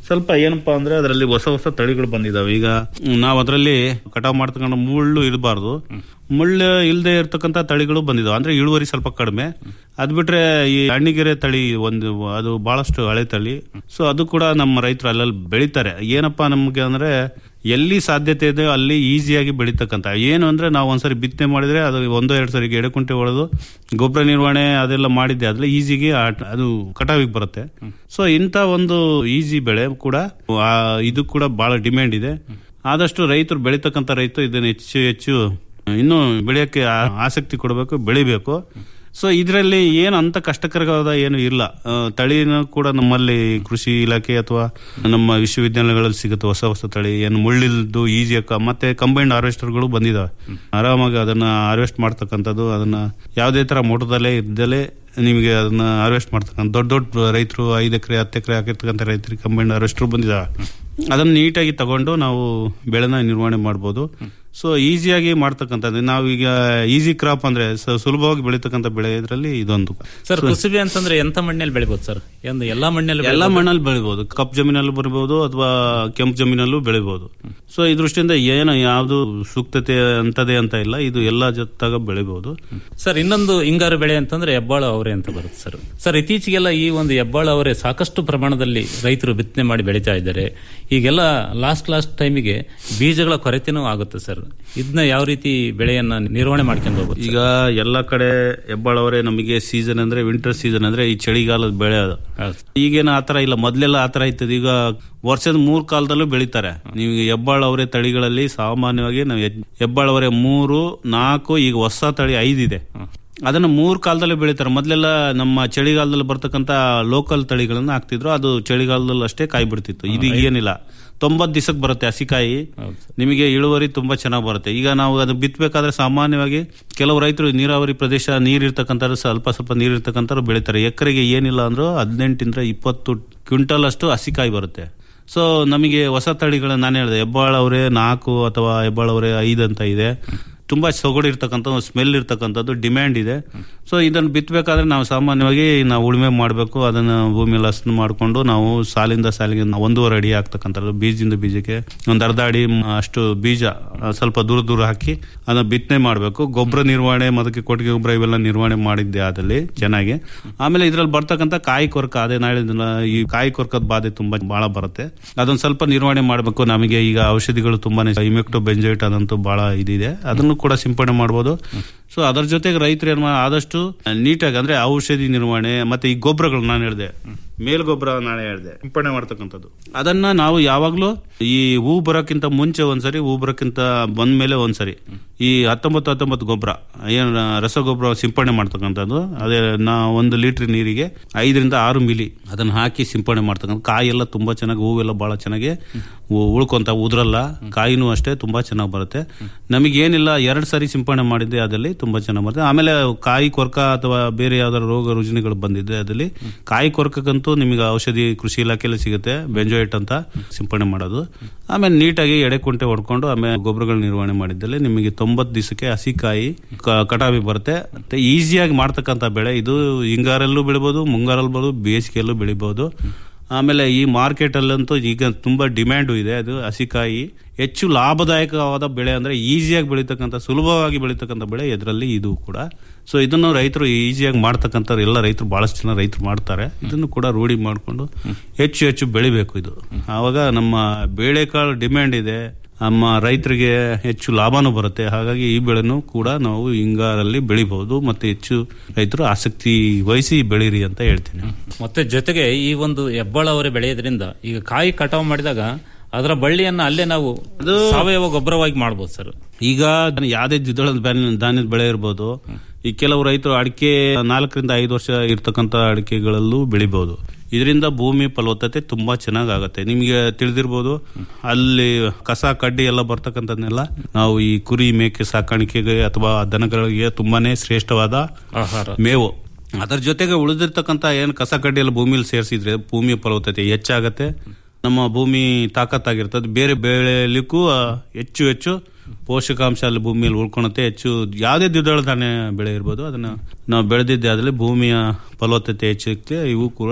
ಸ್ವಲ್ಪ ಏನಪ್ಪಾ ಅಂದ್ರೆ ಅದರಲ್ಲಿ ಹೊಸ ಹೊಸ ತಳಿಗಳು ಬಂದಿದಾವೆ ಈಗ ನಾವು ಅದರಲ್ಲಿ ಕಟಾವ್ ಮಾಡ್ತಕೊಂಡು ಮುಳ್ಳು ಇರಬಾರ್ದು ಮುಳ್ಳು ಇಲ್ಲದೆ ಇರ್ತಕ್ಕಂಥ ತಳಿಗಳು ಬಂದಿದಾವೆ ಅಂದ್ರೆ ಇಳುವರಿ ಸ್ವಲ್ಪ ಕಡಿಮೆ ಅದ್ ಬಿಟ್ರೆ ಈ ಹಣ್ಣಿಗೆರೆ ತಳಿ ಒಂದು ಅದು ಬಹಳಷ್ಟು ಹಳೆ ತಳಿ ಸೊ ಅದು ಕೂಡ ನಮ್ಮ ರೈತರು ಅಲ್ಲಲ್ಲಿ ಬೆಳಿತಾರೆ ಏನಪ್ಪಾ ನಮ್ಗೆ ಅಂದ್ರೆ ಎಲ್ಲಿ ಸಾಧ್ಯತೆ ಇದೆ ಅಲ್ಲಿ ಈಸಿಯಾಗಿ ಬೆಳೀತಕ್ಕಂಥ ಏನು ಅಂದ್ರೆ ನಾವು ಒಂದ್ಸರಿ ಬಿತ್ತನೆ ಮಾಡಿದ್ರೆ ಅದು ಒಂದೋ ಎರಡು ಸರಿ ಎಡೆಕುಂಟೆ ಹೊಡೆದು ಗೊಬ್ಬರ ನಿರ್ವಹಣೆ ಅದೆಲ್ಲ ಮಾಡಿದ್ದೆ ಅದ್ರಲ್ಲಿ ಈಸಿಗೆ ಅದು ಕಟಾವಿಗೆ ಬರುತ್ತೆ ಸೊ ಇಂಥ ಒಂದು ಈಸಿ ಬೆಳೆ ಕೂಡ ಆ, ಇದು ಕೂಡ ಬಹಳ ಡಿಮ್ಯಾಂಡ್ ಇದೆ ಆದಷ್ಟು ರೈತರು ಬೆಳೀತಕ್ಕಂಥ ರೈತರು ಇದನ್ನು ಹೆಚ್ಚು ಹೆಚ್ಚು ಇನ್ನೂ ಬೆಳೆಯೋಕ್ಕೆ ಆ- ಆಸಕ್ತಿ ಕೊಡಬೇಕು ಬೆಳಿಬೇಕು ಸೊ ಇದರಲ್ಲಿ ಏನು ಅಂತ ಕಷ್ಟಕರವಾದ ಏನು ಇಲ್ಲ ಆ, ತಳಿನೂ ಕೂಡ ನಮ್ಮಲ್ಲಿ ಕೃಷಿ ಇಲಾಖೆ ಅಥವಾ ನಮ್ಮ ವಿಶ್ವವಿದ್ಯಾಲಯಗಳಲ್ಲಿ ಸಿಗುತ್ತೆ ಹೊಸ ಹೊಸ ತಳಿ ಏನು ಮುಳ್ಳಿಲ್ದು ಈಸಿ ಮತ್ತೆ ಕಂಬೈನ್ಡ್ ಹಾರ್ವೆಸ್ಟರ್ಗಳು ಬಂದಿದಾವೆ ಆರಾಮಾಗಿ ಅದನ್ನ ಹಾರ್ವೆಸ್ಟ್ ಮಾಡ್ತಕ್ಕಂಥದ್ದು ಅದನ್ನ ಯಾವುದೇ ತರ ಮೋಟದಲ್ಲೇ ಇದ್ದಲೇ ನಿಮಗೆ ಅದನ್ನ ಹಾರ್ವೆಸ್ಟ್ ಮಾಡ್ತಕ್ಕಂಥ ದೊಡ್ಡ ದೊಡ್ಡ ರೈತರು ಐದು ಎಕರೆ ಹತ್ತು ಎಕರೆ ಹಾಕಿರ್ತಕ್ಕಂಥ ರೈತರಿಗೆ ಕಂಬೈನ್ಡ್ ಹಾರ್ವೆಸ್ಟರ್ ಬಂದಿದಾವೆ ಅದನ್ನ ನೀಟಾಗಿ ತಗೊಂಡು ನಾವು ಬೆಳೆನ ನಿರ್ವಹಣೆ ಮಾಡ್ಬೋದು ಸೊ ಈಸಿಯಾಗಿ ಮಾಡ್ತಕ್ಕಂಥದ್ದು ನಾವೀಗ ಈಸಿ ಕ್ರಾಪ್ ಅಂದ್ರೆ ಸ- ಸುಲಭವಾಗಿ ಬೆಳೀತಕ್ಕಂಥ ಬೆಳೆ ಇದರಲ್ಲಿ ಇದೊಂದು ಸರ್ So, ಕುಸುಬೆ ಅಂತಂದ್ರೆ ಎಂತ ಮಣ್ಣಲ್ಲಿ ಬೆಳಿಬೋದು ಸರ್ ಎಂದು ಎಲ್ಲಾ ಮಣ್ಣಲ್ಲಿ ಎಲ್ಲ ಬೆಳಿಬೋದಾ? ಮಣ್ಣಲ್ಲಿ ಬೆಳಿಬಹುದು ಕಪ್ ಜಮೀನಲ್ಲೂ ಬರಬಹುದು ಅಥವಾ ಕೆಂಪು ಜಮೀನಲ್ಲೂ ಬೆಳಿಬಹುದು ಸೊ ಈ ದೃಷ್ಟಿಯಿಂದ ಏನು ಯಾವುದು ಸೂಕ್ತತೆ ಅಂತದೇ ಅಂತ ಇಲ್ಲ ಇದು ಎಲ್ಲ ಜೊತೆಗ ಬೆಳಿಬಹುದು ಸರ್ ಇನ್ನೊಂದು ಹಿಂಗಾರು ಬೆಳೆ ಅಂತಂದ್ರೆ ಹೆಬ್ಬಾಳ ಅವರೆ ಅಂತ ಬರುತ್ತೆ ಸರ್ ಸರ್ ಇತ್ತೀಚೆಗೆಲ್ಲ ಈ ಒಂದು ಹೆಬ್ಬಾಳ ಅವರೆ ಸಾಕಷ್ಟು ಪ್ರಮಾಣದಲ್ಲಿ ರೈತರು ಬಿತ್ತನೆ ಮಾಡಿ ಬೆಳೀತಾ ಇದ್ದಾರೆ ಈಗೆಲ್ಲ ಲಾಸ್ಟ್ ಲಾಸ್ಟ್ ಟೈಮಿಗೆ ಬೀಜಗಳ ಕೊರತೆನೂ ಆಗುತ್ತೆ ಸರ್ ಇದನ್ನ ಯಾವ ರೀತಿ ಬೆಳೆಯನ್ನ ನಿರ್ವಹಣೆ ಮಾಡ್ಕೊಂಡು ಹೋಗುತ್ತೆ ಈಗ ಎಲ್ಲ ಕಡೆ ಹೆಬ್ಬಾಳವರೆ ನಮಗೆ ಸೀಸನ್ ಅಂದ್ರೆ ವಿಂಟರ್ ಸೀಸನ್ ಅಂದ್ರೆ ಈ ಚಳಿಗಾಲದ ಬೆಳೆ ಅದು ಈಗೇನು ಆತರ ಇಲ್ಲ ಮೊದ್ಲೆಲ್ಲ ಆತರ ಇರ್ತದೆ ಈಗ ವರ್ಷದ ಮೂರ್ ಕಾಲದಲ್ಲೂ ಬೆಳಿತಾರೆ ನೀವು ಹೆಬ್ಬಾಳವರೆ ತಳಿಗಳಲ್ಲಿ ಸಾಮಾನ್ಯವಾಗಿ ನಾವು ಹೆಬ್ಬಾಳವರೆ ಮೂರು ನಾಲ್ಕು ಈಗ ಹೊಸ ತಳಿ ಐದಿದೆ ಅದನ್ನ ಮೂರ್ ಕಾಲದಲ್ಲಿ ಬೆಳಿತಾರೆ ಮೊದ್ಲೆಲ್ಲ ನಮ್ಮ ಚಳಿಗಾಲದಲ್ಲಿ ಬರ್ತಕ್ಕಂತ ಲೋಕಲ್ ತಳಿಗಳನ್ನ ಹಾಕ್ತಿದ್ರು ಅದು ಚಳಿಗಾಲದಲ್ಲಿ ಅಷ್ಟೇ ಕಾಯಿ ಬಿಡ್ತಿತ್ತು ಇದು ಏನಿಲ್ಲ ತೊಂಬತ್ ದಿವಸಕ್ಕೆ ಬರುತ್ತೆ ಹಸಿಕಾಯಿ ನಿಮಗೆ ಇಳುವರಿ ತುಂಬಾ ಚೆನ್ನಾಗಿ ಬರುತ್ತೆ ಈಗ ನಾವು ಅದು ಬಿತ್ತಬೇಕಾದ್ರೆ ಸಾಮಾನ್ಯವಾಗಿ ಕೆಲವು ರೈತರು ನೀರಾವರಿ ಪ್ರದೇಶ ನೀರಿರ್ತಕ್ಕಂಥವ್ರು ಸ್ವಲ್ಪ ಸ್ವಲ್ಪ ನೀರಿರ್ತಕ್ಕಂಥವ್ರು ಬೆಳಿತಾರೆ ಎಕರೆಗೆ ಏನಿಲ್ಲ ಅಂದ್ರೂ ಹದಿನೆಂಟರಿಂದ ಇಪ್ಪತ್ತು ಕ್ವಿಂಟಲ್ ಅಷ್ಟು ಹಸಿಕಾಯಿ ಬರುತ್ತೆ ಸೊ ನಮಗೆ ಹೊಸ ತಳಿಗಳ ನಾನು ಹೇಳಿದೆ ಹೆಬ್ಬಾಳವರೆ ನಾಲ್ಕು ಅಥವಾ ಹೆಬ್ಬಾಳವರೆ ಐದು ಅಂತ ಇದೆ ತುಂಬಾ ಸೊಗಡು ಇರ್ತಕ್ಕಂಥ ಸ್ಮೆಲ್ ಇರ್ತಕ್ಕಂಥದ್ದು ಡಿಮ್ಯಾಂಡ್ ಇದೆ ಸೊ ಇದನ್ನು ಬಿತ್ತಬೇಕಾದ್ರೆ ನಾವು ಸಾಮಾನ್ಯವಾಗಿ ನಾವು ಉಳುಮೆ ಮಾಡಬೇಕು ಅದನ್ನ ಭೂಮಿ ಲಸನ್ ಮಾಡಿಕೊಂಡು ನಾವು ಸಾಲಿಂದ ಸಾಲಿಗೆ ನಾವು ಒಂದೂವರೆ ಅಡಿ ಹಾಕ್ತಕ್ಕಂಥದ್ದು ಬೀಜದಿಂದ ಬೀಜಕ್ಕೆ ಒಂದು ಅರ್ಧ ಅಡಿ ಮ್, ಅಷ್ಟು ಬೀಜ ಆ, ಸ್ವಲ್ಪ ದೂರ ದೂರ ಹಾಕಿ ಅದನ್ನ ಬಿತ್ತನೆ ಮಾಡಬೇಕು ಗೊಬ್ಬರ ನಿರ್ವಹಣೆ ಅದಕ್ಕೆ ಕೊಟ್ಟಿಗೆ ಗೊಬ್ಬರ ಇವೆಲ್ಲ ನಿರ್ವಹಣೆ ಮಾಡಿದ್ದೆ ಅದಲ್ಲಿ ಚೆನ್ನಾಗಿ ಆಮೇಲೆ ಇದ್ರಲ್ಲಿ ಬರ್ತಕ್ಕಂಥ ಕಾಯಿ ಕೊರಕ ಅದೇ ನಾಳೆ ಈ ಕಾಯಿ ಕೊರಕದ ಬಾಧೆ ತುಂಬಾ ಬಹಳ ಬರುತ್ತೆ ಅದನ್ನ ಸ್ವಲ್ಪ ನಿರ್ವಹಣೆ ಮಾಡಬೇಕು ನಮಗೆ ಈಗ ಔಷಧಿಗಳು ತುಂಬಾನೇ ಇಮೆಕ್ಟೋ ಬೆಂಜೈಟ್ ಅದಂತೂ ಬಹಳ ಇದಿದೆ ಅದನ್ನು ಕೂಡ ಸಿಂಪಡಣೆ ಮಾಡಬಹುದು ಸೊ ಅದರ ಜೊತೆಗೆ ರೈತರು ಏನ್ ಮಾ- ಆದಷ್ಟು ನೀಟಾಗಿ ಅಂದ್ರೆ ಔಷಧಿ ನಿರ್ವಹಣೆ ಮತ್ತೆ ಈ ಗೊಬ್ಬರಗಳು ನಾನು ಹೇಳಿದೆ ಮೇಲ್ ಗೊಬ್ಬರ ನಾಳೆ ಹೇಳಿದೆ ಸಿಂಪಡಣೆ ಮಾಡ್ತಕ್ಕಂಥದ್ದು ಅದನ್ನ ನಾವು ಯಾವಾಗ್ಲೂ ಈ ಹೂ ಬರೋಕ್ಕಿಂತ ಮುಂಚೆ ಒಂದ್ಸರಿ ಹೂ ಬರೋಕ್ಕಿಂತ ಬಂದ್ಮೇಲೆ ಒಂದ್ಸರಿ ಈ ಹತ್ತೊಂಬತ್ತು ಹತ್ತೊಂಬತ್ತು ಗೊಬ್ಬರ ಏನು ರಸಗೊಬ್ಬರ ಸಿಂಪಡಣೆ ಮಾಡ್ತಕ್ಕಂಥದ್ದು ಅದೇ ನಾ ಒಂದು ಲೀಟರ್ ನೀರಿಗೆ ಐದರಿಂದ ಆರು ಮಿಲಿ ಅದನ್ನ ಹಾಕಿ ಸಿಂಪಡಣೆ ಮಾಡ್ತಕ್ಕಂಥ ಕಾಯಿ ಎಲ್ಲ ತುಂಬಾ ಚೆನ್ನಾಗಿ ಹೂವೆಲ್ಲ ಬಹಳ ಚೆನ್ನಾಗಿ ಉ- ಉಳ್ಕೊಂತ ಉದ್ರಲ್ಲ ಕಾಯಿನೂ ಅಷ್ಟೇ ತುಂಬಾ ಚೆನ್ನಾಗಿ ಬರುತ್ತೆ ನಮಗೇನಿಲ್ಲ ಎರಡು ಸರಿ ಸಿಂಪಡಣೆ ಮಾಡಿದ್ದೆ ಅದಲ್ಲಿ ತುಂಬಾ ಚೆನ್ನಾಗಿ ಬರುತ್ತೆ ಆಮೇಲೆ ಕಾಯಿ ಕೊರಕ ಅಥವಾ ಬೇರೆ ಯಾವ್ದಾದ್ರು ರೋಗ ರುಜಿನಗಳು ಬಂದಿದೆ ಅದಲ್ಲಿ ಕಾಯಿ ಕೊರಕಕ್ಕಂತೂ ನಿಮಗೆ ಔಷಧಿ ಕೃಷಿ ಇಲಾಖೆಯಲ್ಲಿ ಸಿಗುತ್ತೆ ಬೆಂಜೋಯಿಟ್ ಅಂತ ಸಿಂಪಡಣೆ ಮಾಡೋದು ಆಮೇಲೆ ನೀಟಾಗಿ ಎಡೆ ಕುಂಟೆ ಹೊಡ್ಕೊಂಡು ಆಮೇಲೆ ಗೊಬ್ಬರಗಳ ನಿರ್ವಹಣೆ ಮಾಡಿದ್ದಲ್ಲಿ ನಿಮಗೆ ತೊಂಬತ್ತು ದಿವಸಕ್ಕೆ ಹಸಿ ಕಾಯಿ ಕ- ಕಟಾವಿಗೆ ಬರುತ್ತೆ ಮತ್ತೆ ಈಸಿಯಾಗಿ ಮಾಡ್ತಕ್ಕಂಥ ಬೆಳೆ ಇದು ಹಿಂಗಾರಲ್ಲೂ ಬೆಳಿಬೋದು ಮುಂಗಾರಲ್ಲಿ ಬೆಳೆದು ಬೇಸಿಗೆಯಲ್ಲೂ ಬೆಳಿಬಹುದು ಆಮೇಲೆ ಈ ಮಾರ್ಕೆಟ್ ಅಲ್ಲಂತೂ ಈಗ ತುಂಬಾ ಡಿಮ್ಯಾಂಡು ಇದೆ ಅದು ಹಸಿಕಾಯಿ ಹೆಚ್ಚು ಲಾಭದಾಯಕವಾದ ಬೆಳೆ ಅಂದ್ರೆ ಈಸಿಯಾಗಿ ಬೆಳೀತಕ್ಕಂಥ ಸುಲಭವಾಗಿ ಬೆಳೀತಕ್ಕಂಥ ಬೆಳೆ ಇದರಲ್ಲಿ ಇದು ಕೂಡ ಸೊ ಇದನ್ನು ರೈತರು ಈಸಿಯಾಗಿ ಮಾಡ್ತಕ್ಕಂಥ ಎಲ್ಲ ರೈತರು ಬಹಳಷ್ಟು ಜನ ರೈತರು ಮಾಡ್ತಾರೆ ಇದನ್ನು ಕೂಡ ರೂಢಿ ಮಾಡಿಕೊಂಡು ಹೆಚ್ಚು ಹೆಚ್ಚು ಬೆಳಿಬೇಕು ಇದು ಆವಾಗ ನಮ್ಮ ಬೇಳೆಕಾಳು ಡಿಮ್ಯಾಂಡ್ ಇದೆ ನಮ್ಮ ರೈತರಿಗೆ ಹೆಚ್ಚು ಲಾಭನೂ ಬರುತ್ತೆ ಹಾಗಾಗಿ ಈ ಬೆಳೆನೂ ಕೂಡ ನಾವು ಹಿಂಗಾರಲ್ಲಿ ಬೆಳಿಬಹುದು ಮತ್ತೆ ಹೆಚ್ಚು ರೈತರು ಆಸಕ್ತಿ ವಹಿಸಿ ಬೆಳೀರಿ ಅಂತ ಹೇಳ್ತೀನಿ ಮತ್ತೆ ಜೊತೆಗೆ ಈ ಒಂದು ಹೆಬ್ಬಾಳ ಅವರೆ ಬೆಳೆಯೋದ್ರಿಂದ ಈಗ ಕಾಯಿ ಕಟಾವು ಮಾಡಿದಾಗ ಅದರ ಬಳ್ಳಿಯನ್ನ ಅಲ್ಲೇ ನಾವು ಸಾವಯವ ಗೊಬ್ಬರವಾಗಿ ಮಾಡ್ಬೋದು ಸರ್ ಈಗ ಅದನ್ನ ಯಾವ್ದೇ ದ್ವಿದಳ ಧಾನ್ಯ- ಧಾನ್ಯದ ಬೆಳೆ ಇರ್ಬೋದು ಈ ಕೆಲವು ರೈತರು ಅಡಿಕೆ ನಾಲ್ಕರಿಂದ ಐದು ವರ್ಷ ಇರ್ತಕ್ಕಂಥ ಅಡಿಕೆಗಳಲ್ಲೂ ಬೆಳಿಬಹುದು ಇದರಿಂದ ಭೂಮಿ ಫಲವತ್ತತೆ ತುಂಬಾ ಚೆನ್ನಾಗ್ ಆಗುತ್ತೆ ನಿಮಗೆ ತಿಳಿದಿರ್ಬೋದು ಅಲ್ಲಿ ಕಸ ಕಡ್ಡಿ ಎಲ್ಲ ಬರ್ತಕ್ಕಂಥದ್ನೆಲ್ಲ ನಾವು ಈ ಕುರಿ ಮೇಕೆ ಸಾಕಾಣಿಕೆಗೆ ಅಥವಾ ದನಗಳಿಗೆ ತುಂಬಾನೇ ಶ್ರೇಷ್ಠವಾದ ಆಹಾರ ಮೇವು ಅದರ ಜೊತೆಗೆ ಉಳಿದಿರ್ತಕ್ಕಂಥ ಏನು ಕಸ ಕಡ್ಡಿ ಎಲ್ಲ ಭೂಮಿಲಿ ಸೇರಿಸಿದ್ರೆ ಭೂಮಿಯ ಫಲವತ್ತತೆ ಹೆಚ್ಚಾಗತ್ತೆ ನಮ್ಮ ಭೂಮಿ ತಾಕತ್ತಾಗಿರ್ತದೆ ಬೇರೆ ಬೆಳೆಯಲಿಕ್ಕೂ ಆ, ಹೆಚ್ಚು ಹೆಚ್ಚು ಪೋಷಕಾಂಶ ಅಲ್ಲಿ ಭೂಮಿಯಲ್ಲಿ ಉಳ್ಕೊಳುತ್ತೆ ಹೆಚ್ಚು ಯಾವುದೇ ದ್ವಿದಳ ಧಾನ್ಯ ಬೆಳೆ ಇರ್ಬೋದು ಅದನ್ನ ನಾವು ಬೆಳೆದಿದ್ದೆ ಆದ್ರೆ ಭೂಮಿಯ ಫಲವತ್ತತೆ ಹೆಚ್ಚಕ್ಕೆ ಇವು ಕೂಡ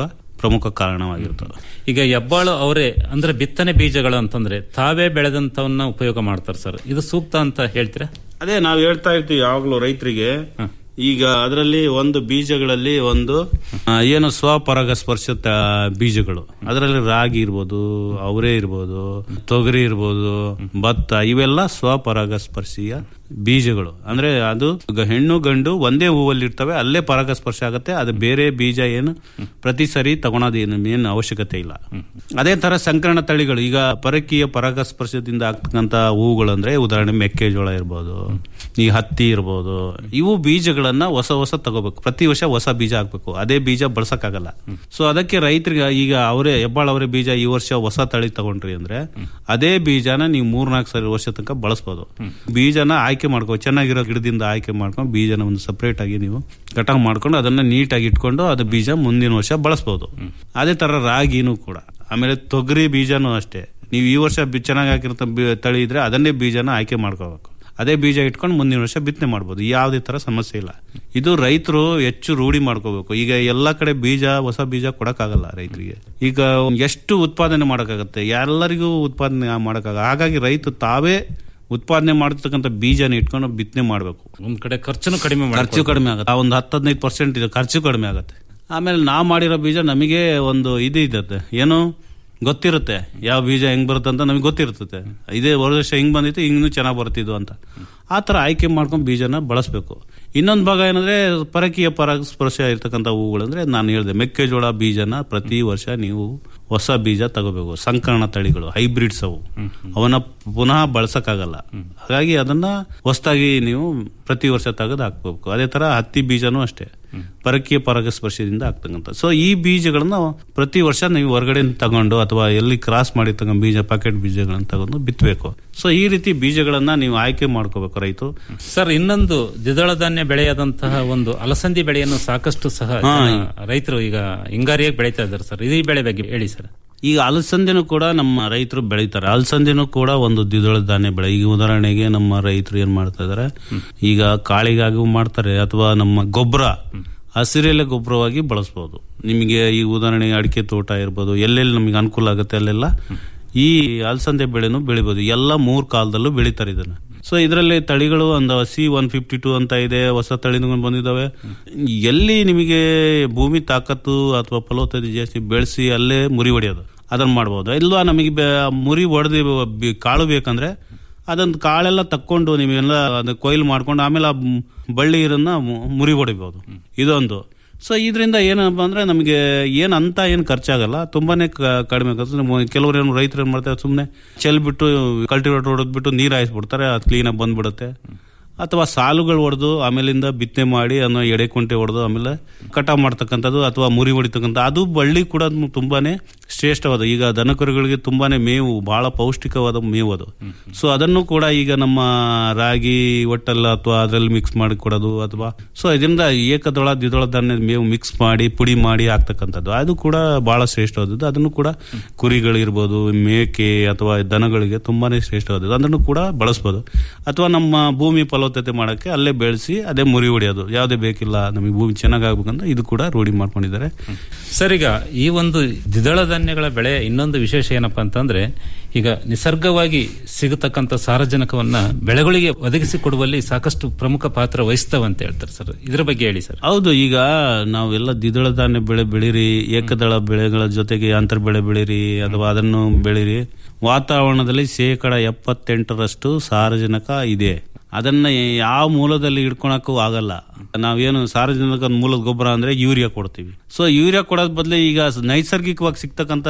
ಪ್ರಮುಖ ಕಾರಣವಾಗಿರ್ತದೆ ಈಗ ಹೆಬ್ಬಾಳು ಅವರೇ ಅಂದ್ರೆ ಬಿತ್ತನೆ ಬೀಜಗಳು ಅಂತಂದ್ರೆ ತಾವೇ ಬೆಳೆದಂತವನ್ನ ಉಪಯೋಗ ಮಾಡ್ತಾರೆ ಸರ್ ಇದು ಸೂಕ್ತ ಅಂತ ಹೇಳ್ತೀರಾ ಅದೇ ನಾವು ಹೇಳ್ತಾ ಇರ್ತೀವಿ ಯಾವಾಗಲೂ ರೈತರಿಗೆ ಈಗ ಅದರಲ್ಲಿ ಒಂದು ಬೀಜಗಳಲ್ಲಿ ಒಂದು ಆ, ಏನು ಸ್ವಪರಾಗಸ್ಪರ್ಶ ತ- ಬೀಜಗಳು ಅದರಲ್ಲಿ ರಾಗಿ ಇರ್ಬೋದು ಅವರೇ ಇರ್ಬೋದು ತೊಗರಿ ಇರ್ಬೋದು ಭತ್ತ ಇವೆಲ್ಲ ಸ್ವಪರಾಗಸ್ಪರ್ಶೀಯ ಬೀಜಗಳು ಅಂದ್ರೆ ಅದು ಗ- ಹೆಣ್ಣು ಗಂಡು ಒಂದೇ ಹೂವಲ್ಲಿ ಇರ್ತವೆ ಅಲ್ಲೇ ಪರಾಗಸ್ಪರ್ಶ ಆಗುತ್ತೆ ಅದು ಬೇರೆ ಬೀಜ ಏನು ಪ್ರತಿ ಸರಿ ತಗೊಳೋದು ಏನು ಏನು ಅವಶ್ಯಕತೆ ಇಲ್ಲ ಅದೇ ತರ ಸಂಕರಣ ತಳಿಗಳು ಈಗ ಪರಕೀಯ ಪರಾಗಸ್ಪರ್ಶದಿಂದ ಆಗ್ತಕ್ಕಂತ ಹೂಗಳು ಅಂದ್ರೆ ಉದಾಹರಣೆ ಮೆಕ್ಕೆಜೋಳ ಇರ್ಬೋದು ಈ ಹತ್ತಿ ಇರ್ಬೋದು ಇವು ಬೀಜಗಳನ್ನ ಹೊಸ ಹೊಸ ತಗೋಬೇಕು ಪ್ರತಿ ವರ್ಷ ಹೊಸ ಬೀಜ ಹಾಕ್ಬೇಕು ಅದೇ ಬೀಜ ಬಳಸಕ್ಕಾಗಲ್ಲ ಸೊ ಅದಕ್ಕೆ ರೈತರಿಗೆ ಈಗ ಅವರೇ ಹೆಬ್ಬಾಳ್ ಅವರೇ ಬೀಜ ಈ ವರ್ಷ ಹೊಸ ತಳಿ ತಗೊಂಡ್ರಿ ಅಂದ್ರೆ ಅದೇ ಬೀಜನ ನೀವು ಮೂರ್ನಾಲ್ಕು ಸರಿ ವರ್ಷ ತನಕ ಬಳಸ್ಬೋದು ಬೀಜನ ಆಯ್ಕೆ ಮಾಡ್ಕೋ ಚೆನ್ನಾಗಿರೋ ಗಿಡದಿಂದ ಆಯ್ಕೆ ಮಾಡ್ಕೊಂಡು ಬೀಜನ ಒಂದು ಸಪರೇಟ್ ಆಗಿ ನೀವು ಕಟಾವ್ ಮಾಡ್ಕೊಂಡು ಅದನ್ನ ನೀಟಾಗಿ ಇಟ್ಕೊಂಡು ಅದು ಬೀಜ ಮುಂದಿನ ವರ್ಷ ಬಳಸ್ಬೋದು ಅದೇ ತರ ರಾಗಿನೂ ಕೂಡ ಆಮೇಲೆ ತೊಗರಿ ಬೀಜನೂ ಅಷ್ಟೇ ನೀವು ಈ ವರ್ಷ ಬಿ- ಚೆನ್ನಾಗಿ ಹಾಕಿರೋ ಬಿ- ತಳಿ ಇದ್ರೆ ಅದನ್ನೇ ಬೀಜನ ಆಯ್ಕೆ ಮಾಡ್ಕೋಬೇಕು ಅದೇ ಬೀಜ ಇಟ್ಕೊಂಡು ಮುಂದಿನ ವರ್ಷ ಬಿತ್ತನೆ ಮಾಡ್ಬೋದು ಯಾವುದೇ ತರ ಸಮಸ್ಯೆ ಇಲ್ಲ ಇದು ರೈತರು ಹೆಚ್ಚು ರೂಢಿ ಮಾಡ್ಕೋಬೇಕು ಈಗ ಎಲ್ಲಾ ಕಡೆ ಬೀಜ ಹೊಸ ಬೀಜ ಕೊಡಕ್ಕಾಗಲ್ಲ ರೈತರಿಗೆ ಈಗ ಎಷ್ಟು ಉತ್ಪಾದನೆ ಮಾಡಕ್ಕಾಗತ್ತೆ ಎಲ್ಲರಿಗೂ ಉತ್ಪಾದನೆ ಮಾಡಕ್ಕಾಗ ಹಾಗಾಗಿ ರೈತ ತಾವೇ ಉತ್ಪಾದನೆ ಮಾಡತಕ್ಕಂಥ ಬೀಜನ ಇಟ್ಕೊಂಡು ಬಿತ್ತನೆ ಮಾಡಬೇಕು ಒಂದ್ ಕಡೆ ಖರ್ಚುನು ಕಡಿಮೆ ಮಾಡ್ಬೋದು. ಖರ್ಚು ಕಡಿಮೆ ಆಗುತ್ತೆ ಆ ಒಂದು ಹತ್ತು ಹದಿನೈದು ಪರ್ಸೆಂಟ್ ಇದೆ ಖರ್ಚು ಕಡಿಮೆ ಆಗುತ್ತೆ ಆಮೇಲೆ ನಾವು ಮಾಡಿರೋ ಬೀಜ ನಮಗೆ ಒಂದು ಇದು ಇದ್ದತ್ತೆ ಏನು ಗೊತ್ತಿರುತ್ತೆ ಯಾವ ಬೀಜ ಹೆಂಗ್ ಬರುತ್ತೆ ಅಂತ ನಮಗೆ ಗೊತ್ತಿರ್ತದೆ ಇದೇ ವರ್ಷ ಹಿಂಗ್ ಬಂದಿತ್ತು ಇನ್ನೂ ಚೆನ್ನಾಗಿ ಬರ್ತಿದ್ವು ಅಂತ ಆ ಥರ ಆಯ್ಕೆ ಮಾಡ್ಕೊಂಡು ಬೀಜನ ಬಳಸಬೇಕು ಇನ್ನೊಂದು ಭಾಗ ಏನಂದ್ರೆ ಪರಕೀಯ ಪರಾಗಸ್ಪರ್ಶ ಇರ್ತಕ್ಕಂಥ ಹೂಗಳಂದ್ರೆ ನಾನು ಹೇಳಿದೆ ಮೆಕ್ಕೆಜೋಳ ಬೀಜನ ಪ್ರತಿ ವರ್ಷ ನೀವು ಹೊಸ ಬೀಜ ತಗೋಬೇಕು ಸಂಕರಣ ತಳಿಗಳು ಹೈಬ್ರಿಡ್ಸ್ ಅವು ಅವನ್ನ ಪುನಃ ಬಳಸಕ್ಕಾಗಲ್ಲ ಹಾಗಾಗಿ ಅದನ್ನ ಹೊಸದಾಗಿ ನೀವು ಪ್ರತಿ ವರ್ಷ ತೆಗೆದು ಹಾಕ್ಬೇಕು ಅದೇ ತರ ಹತ್ತಿ ಬೀಜನೂ ಅಷ್ಟೇ ಪರಕೀಯ ಪರಾಗಸ್ಪರ್ಶದಿಂದ ಆಗ್ತಕ್ಕಂಥ ಸೊ ಈ ಬೀಜಗಳನ್ನ ಪ್ರತಿ ವರ್ಷ ನೀವು ಹೊರಗಡೆ ತಗೊಂಡು ಅಥವಾ ಎಲ್ಲಿ ಕ್ರಾಸ್ ಮಾಡಿ ತಗೊಂಡು ಬೀಜ ಪ್ಯಾಕೆಟ್ ಬೀಜಗಳನ್ನ ತಗೊಂಡು ಬಿತ್ತಬೇಕು ಸೊ ಈ ರೀತಿ ಬೀಜಗಳನ್ನ ನೀವು ಆಯ್ಕೆ ಮಾಡ್ಕೋಬೇಕು ರೈತ ಸರ್ ಇನ್ನೊಂದು ದ್ವಿದಳ ಧಾನ್ಯ ಬೆಳೆಯಾದಂತಹ ಒಂದು ಅಲಸಂದಿ ಬೆಳೆಯನ್ನು ಸಾಕಷ್ಟು ಸಹ ಹಾ. ಜನ- ರೈತರು ಈಗ ಹಿಂಗಾರಿಯಾಗಿ ಬೆಳೀತಾ ಇದ್ದಾರೆ ಸರ್ ಈ ಬೆಳೆ ಬಗ್ಗೆ ಹೇಳಿ ಸರ್ ಈಗ ಅಲಸಂದೆನೂ ಕೂಡ ನಮ್ಮ ರೈತರು ಬೆಳೀತಾರೆ ಅಲಸಂದೆನೂ ಕೂಡ ಒಂದು ದ್ವಿದಳ ಧಾನ್ಯ ಬೆಳೆ ಈಗ ಉದಾಹರಣೆಗೆ ನಮ್ಮ ರೈತರು ಏನ್ ಮಾಡ್ತಾ ಇದಾರೆ ಈಗ ಕಾಳಿಗಾಗಿ ಮಾಡ್ತಾರೆ ಅಥವಾ ನಮ್ಮ ಗೊಬ್ಬರ ಹಸಿರೆಲೆ ಗೊಬ್ಬರವಾಗಿ ಬಳಸ್ಬೋದು ನಿಮಗೆ ಈ ಉದಾಹರಣೆಗೆ ಅಡಿಕೆ ತೋಟ ಇರ್ಬೋದು ಎಲ್ಲೆಲ್ಲಿ ನಮಗೆ ಅನುಕೂಲ ಆಗುತ್ತೆ ಅಲ್ಲೆಲ್ಲ ಈ ಅಲಸಂದೆ ಬೆಳೆನೂ ಬೆಳಿಬೋದು ಎಲ್ಲ ಮೂರ್ ಕಾಲದಲ್ಲೂ ಬೆಳಿತಾರೆ ಇದನ್ನ ಸೊ ಇದರಲ್ಲಿ ತಳಿಗಳು ಒಂದು ಸಿ ಒನ್ ಫಿಫ್ಟಿ ಟೂ ಅಂತ ಇದೆ ಹೊಸ ತಳಿಗಳು ಬಂದಿದ್ದಾವೆ ಎಲ್ಲಿ ನಿಮಗೆ ಭೂಮಿ ತಾಕತ್ತು ಅಥವಾ ಫಲವತ್ತತೆ ಜಾಸ್ತಿ ಬೆಳೆಸಿ ಅಲ್ಲೇ ಮುರಿ ಹೊಡೆಯೋದು ಅದನ್ನ ಮಾಡ್ಬೋದು ಇಲ್ವಾ ನಮಗೆ ಬೆ- ಮುರಿ ಹೊಡೆದು ಕಾಳು ಬೇಕಂದ್ರೆ ಅದನ್ನ ಕಾಳೆಲ್ಲ ತಕ್ಕೊಂಡು ನೀವೆಲ್ಲ ಅದನ್ನ ಕೊಯ್ಲು ಮಾಡ್ಕೊಂಡು ಆಮೇಲೆ ಆ ಮ್- ಬಳ್ಳಿ ಇರನ್ನ ಮು- ಮುರಿ ಹೊಡಿಬಹುದು ಇದೊಂದು ಸೊ ಇದರಿಂದ ಏನಪ್ಪ ಅಂದ್ರೆ ನಮಗೆ ಏನ್ ಅಂತ ಏನ್ ಖರ್ಚಾಗಲ್ಲ ತುಂಬಾನೇ ಕ- ಕಡಿಮೆ ಖರ್ಚು ನಮ್ಮ ಕೆಲವರು ಏನು ರೈತರು ಏನ್ ಮಾಡ್ತಾರೆ ಸುಮ್ಮನೆ ಚೆಲ್ಬಿಟ್ಟು ಕಲ್ಟಿವೇಟರ್ ಹೊಡೆದ್ಬಿಟ್ಟು ನೀರು ಹಾಯಿಸ್ಬಿಡ್ತಾರೆ ಅದು ಕ್ಲೀನಾಗಿ ಬಂದ್ಬಿಡುತ್ತೆ ಅಥವಾ ಸಾಲುಗಳು ಹೊಡೆದು ಆಮೇಲಿಂದ ಬಿತ್ತನೆ ಮಾಡಿ ಅನ್ನೋ ಎಡೆ ಕುಂಟೆ ಹೊಡೆದು ಆಮೇಲೆ ಕಟಾವ್ ಮಾಡ್ತಕ್ಕಂಥದ್ದು ಅಥವಾ ಮುರಿ ಹೊಡಿತಕ್ಕಂಥ ಅದು ಬಳ್ಳಿ ಕೂಡ ಅದ್ನ ತುಂಬಾನೇ ಶ್ರೇಷ್ಠವಾದ ಈಗ ದನಕರುಗಳಿಗೆ ತುಂಬಾನೇ ಮೇವು ಬಹಳ ಪೌಷ್ಟಿಕವಾದ ಮೇವು ಅದು ಸೊ ಅದನ್ನು ಕೂಡ ಈಗ ನಮ್ಮ ರಾಗಿ ಒಟ್ಟಲ್ಲ ಅಥವಾ ಅದರಲ್ಲಿ ಮಿಕ್ಸ್ ಮಾಡಿ ಕೊಡೋದು ಅಥವಾ ಸೊ ಇದರಿಂದ ಏಕದೊಳ ದ್ವಿದಳ ಧಾನ್ಯ ಮೇವು ಮಿಕ್ಸ್ ಮಾಡಿ ಪುಡಿ ಮಾಡಿ ಹಾಕ್ತಕ್ಕಂಥದ್ದು ಅದು ಕೂಡ ಬಹಳ ಶ್ರೇಷ್ಠವಾದದ್ದು ಅದನ್ನು ಕೂಡ ಕುರಿಗಳಿರ್ಬೋದು ಮೇಕೆ ಅಥವಾ ದನಗಳಿಗೆ ತುಂಬಾನೇ ಶ್ರೇಷ್ಠವಾದದ್ದು ಅದನ್ನು ಕೂಡ ಬಳಸ್ಬೋದು ಅಥವಾ ನಮ್ಮ ಭೂಮಿ ಫಲವತ್ತತೆ ಮಾಡಕ್ಕೆ ಅಲ್ಲೇ ಬೆಳೆಸಿ ಅದೇ ಮುರಿ ಹೊಡೆಯೋದು ಯಾವುದೇ ಬೇಕಿಲ್ಲ ನಮಗೆ ಭೂಮಿ ಚೆನ್ನಾಗಾಗ್ಬೇಕಂತ ಇದು ಕೂಡ ರೂಢಿ ಮಾಡ್ಕೊಂಡಿದ್ದಾರೆ ಸರ್ ಈಗ ಈ ಒಂದು ದ್ವಿದಳ ಧಾನ್ಯಗಳ ಬೆಳೆ ಇನ್ನೊಂದು ವಿಶೇಷ ಏನಪ್ಪಾ ಅಂತಂದ್ರೆ ಈಗ ನಿಸರ್ಗವಾಗಿ ಸಿಗತಕ್ಕಂತ ಸಾರಜನಕವನ್ನ ಬೆಳೆಗಳಿಗೆ ಒದಗಿಸಿ ಕೊಡುವಲ್ಲಿ ಸಾಕಷ್ಟು ಪ್ರಮುಖ ಪಾತ್ರ ವಹಿಸ್ತವೆ ಅಂತ ಹೇಳ್ತಾರೆ ಸರ್ ಇದ್ರ ಬಗ್ಗೆ ಹೇಳಿ ಸರ್ ಹೌದು ಈಗ ನಾವೆಲ್ಲ ದ್ವಿದಳ ಧಾನ್ಯ ಬೆಳೆ ಬೆಳೀರಿ ಏಕದಳ ಬೆಳೆಗಳ ಜೊತೆಗೆ ಅಂತರ ಬೆಳೆ ಬೆಳೀರಿ ಅಥವಾ ಅದನ್ನು ಬೆಳೀರಿ ವಾತಾವರಣದಲ್ಲಿ ಶೇಕಡ ಎಪ್ಪತ್ತೆಂಟರಷ್ಟು ಸಾರಜನಕ ಇದೆ ಅದನ್ನ ಯಾವ ಮೂಲದಲ್ಲಿ ಇಟ್ಕೊಳಕ್ಕೂ ಆಗಲ್ಲ ನಾವೇನು ಸಾರಜನಕ ಮೂಲದ ಗೊಬ್ಬರ ಅಂದ್ರೆ ಯೂರಿಯಾ ಕೊಡ್ತೀವಿ ಸೊ ಯೂರಿಯಾ ಕೊಡೋದ್ ಬದಲು ಈಗ ನೈಸರ್ಗಿಕವಾಗಿ ಸಿಗ್ತಕ್ಕಂತ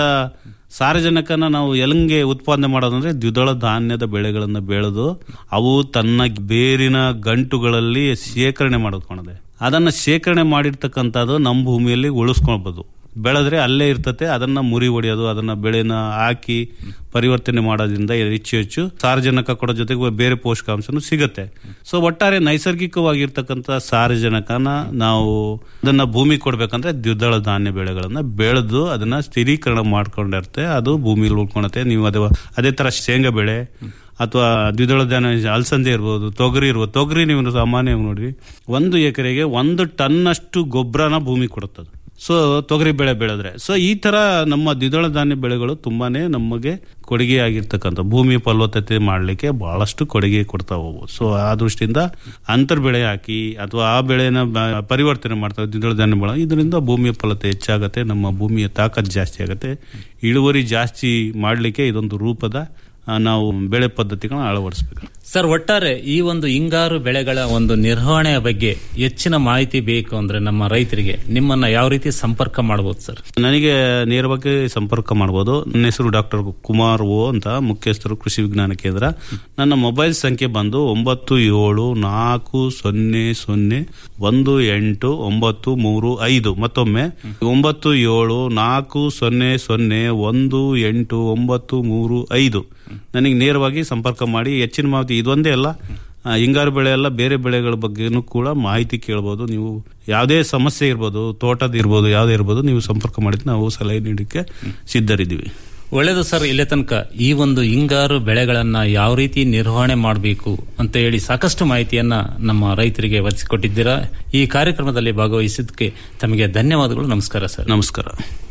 ಸಾರಜನಕನ ನಾವು ಎಲಂಗೆ ಉತ್ಪಾದನೆ ಮಾಡೋದಂದ್ರೆ ದ್ವಿದಳ ಧಾನ್ಯದ ಬೆಳೆಗಳನ್ನ ಬೆಳೆದು ಅವು ತನ್ನ ಬೇರಿನ ಗಂಟುಗಳಲ್ಲಿ ಶೇಖರಣೆ ಮಾಡಿಕೊಳ್ಳದೆ ಅದನ್ನ ಶೇಖರಣೆ ಮಾಡಿರ್ತಕ್ಕಂಥದ್ದು ನಮ್ಮ ಭೂಮಿಯಲ್ಲಿ ಉಳಿಸ್ಕೊಳ್ಬೋದು ಬೆಳೆದ್ರೆ ಅಲ್ಲೇ ಇರ್ತತೆ ಅದನ್ನ ಮುರಿ ಹೊಡೆಯೋದು ಅದನ್ನ ಬೆಳೆನ ಹಾಕಿ ಪರಿವರ್ತನೆ ಮಾಡೋದ್ರಿಂದ ಹೆಚ್ಚು ಹೆಚ್ಚು ಸಾರಜನಕ ಕೊಡೋ ಜೊತೆಗೆ ಬೇರೆ ಪೋಷಕಾಂಶನೂ ಸಿಗುತ್ತೆ ಸೊ ಒಟ್ಟಾರೆ ನೈಸರ್ಗಿಕವಾಗಿರ್ತಕ್ಕಂಥ ಸಾರಜನಕನ ನಾವು ಅದನ್ನ ಭೂಮಿ ಕೊಡ್ಬೇಕಂದ್ರೆ ದ್ವಿದಳ ಧಾನ್ಯ ಬೆಳೆಗಳನ್ನ ಬೆಳೆದು ಅದನ್ನ ಸ್ಥಿರೀಕರಣ ಮಾಡ್ಕೊಂಡಿರುತ್ತೆ ಅದು ಭೂಮಿಲಿ ಉಳ್ಕೊಳತ್ತೆ ನೀವು ಅದೇ ಅದೇ ತರ ಶೇಂಗಾ ಬೆಳೆ ಅಥವಾ ದ್ವಿದಳ ಧಾನ್ಯ ಅಲಸಂದೆ ಇರ್ಬೋದು ತೊಗರಿ ಇರ್ಬೋದು ತೊಗರಿ ನೀವು ಸಾಮಾನ್ಯವಾಗಿ ನೋಡ್ರಿ ಒಂದು ಎಕರೆಗೆ ಒಂದು ಟನ್ನಷ್ಟು ಗೊಬ್ಬರನ ಭೂಮಿ ಕೊಡುತ್ತದೆ ಸೊ ತೊಗರಿ ಬೆಳೆ ಬೆಳೆದ್ರೆ ಸೊ ಈ ತರ ನಮ್ಮ ದ್ವಿದಳ ಧಾನ್ಯ ಬೆಳೆಗಳು ತುಂಬಾನೇ ನಮಗೆ ಕೊಡುಗೆ ಆಗಿರ್ತಕ್ಕಂಥ ಭೂಮಿ ಫಲವತ್ತತೆ ಮಾಡಲಿಕ್ಕೆ ಬಹಳಷ್ಟು ಕೊಡುಗೆ ಕೊಡ್ತಾ ಹೋಗ್ಬೋದು ಸೊ ಆ ದೃಷ್ಟಿಯಿಂದ ಅಂತರ್ ಬೆಳೆ ಹಾಕಿ ಅಥವಾ ಆ ಬೆಳೆನ ಬ- ಪರಿವರ್ತನೆ ಮಾಡ್ತಾರೆ ದ್ವಿದಳ ಧಾನ್ಯ ಬೆಳೆ ಇದರಿಂದ ಭೂಮಿಯ ಫಲತೆ ಹೆಚ್ಚಾಗತ್ತೆ ನಮ್ಮ ಭೂಮಿಯ ತಾಕತ್ ಜಾಸ್ತಿ ಆಗುತ್ತೆ ಇಳುವರಿ ಜಾಸ್ತಿ ಮಾಡಲಿಕ್ಕೆ ಇದೊಂದು ರೂಪದ ಆ, ನಾವು ಬೆಳೆ ಪದ್ಧತಿಗಳನ್ನ ಅಳವಡಿಸಬೇಕು ಸರ್ ಒಟ್ಟಾರೆ ಈ ಒಂದು ಹಿಂಗಾರು ಬೆಳೆಗಳ ಒಂದು ನಿರ್ವಹಣೆಯ ಬಗ್ಗೆ ಹೆಚ್ಚಿನ ಮಾಹಿತಿ ಬೇಕು ಅಂದ್ರೆ ನಮ್ಮ ರೈತರಿಗೆ ನಿಮ್ಮನ್ನ ಯಾವ ರೀತಿ ಸಂಪರ್ಕ ಮಾಡಬಹುದು ಸರ್ ನನಗೆ ನೇರವಾಗಿ ಸಂಪರ್ಕ ಮಾಡ್ಬೋದು ನನ್ನ ಹೆಸರು ಡಾಕ್ಟರ್ ಕುಮಾರ್ ಓ ಅಂತ ಮುಖ್ಯಸ್ಥರು ಕೃಷಿ ವಿಜ್ಞಾನ ಕೇಂದ್ರ ನನ್ನ ಮೊಬೈಲ್ ಸಂಖ್ಯೆ ಬಂದು ಒಂಬತ್ತು ಏಳು ನಾಲ್ಕು ಸೊನ್ನೆ ಸೊನ್ನೆ ಒಂದು ಎಂಟು ಒಂಬತ್ತು ಮೂರು ಐದು ಮತ್ತೊಮ್ಮೆ ಒಂಬತ್ತು ಏಳು ನಾಲ್ಕು ಸೊನ್ನೆ ಸೊನ್ನೆ ಒಂದು ಎಂಟು ಒಂಬತ್ತು ಮೂರು ಐದು ನನಗೆ ನೇರವಾಗಿ ಸಂಪರ್ಕ ಮಾಡಿ ಹೆಚ್ಚಿನ ಮಾಹಿತಿ ಇದೊಂದೇ ಅಲ್ಲ ಆ, ಹಿಂಗಾರು ಬೆಳೆ ಎಲ್ಲ ಬೇರೆ ಬೆಳೆಗಳ ಬಗ್ಗೆನೂ ಕೂಡ ಮಾಹಿತಿ ಕೇಳ್ಬೋದು ನೀವು ಯಾವುದೇ ಸಮಸ್ಯೆ ಇರ್ಬೋದು ತೋಟದ ಇರ್ಬೋದು ಯಾವುದೇ ಇರ್ಬೋದು ನೀವು ಸಂಪರ್ಕ ಮಾಡಿದ್ರೆ ನಾವು ಸಲಹೆ ನೀಡಲಿಕ್ಕೆ ಸಿದ್ಧರಿದ್ದೀವಿ ಒಳ್ಳೆಯದು ಸರ್ ಇಲ್ಲೇ ತನಕ ಈ ಒಂದು ಹಿಂಗಾರು ಬೆಳೆಗಳನ್ನ ಯಾವ ರೀತಿ ನಿರ್ವಹಣೆ ಮಾಡಬೇಕು ಅಂತ ಹೇಳಿ ಸಾಕಷ್ಟು ಮಾಹಿತಿಯನ್ನ ನಮ್ಮ ರೈತರಿಗೆ ಒದಗಿಸಿಕೊಟ್ಟಿದ್ದೀರಾ ಈ ಕಾರ್ಯಕ್ರಮದಲ್ಲಿ ಭಾಗವಹಿಸಿದ್ದಕ್ಕೆ ತಮಗೆ ಧನ್ಯವಾದಗಳು ನಮಸ್ಕಾರ ಸರ್ ನಮಸ್ಕಾರ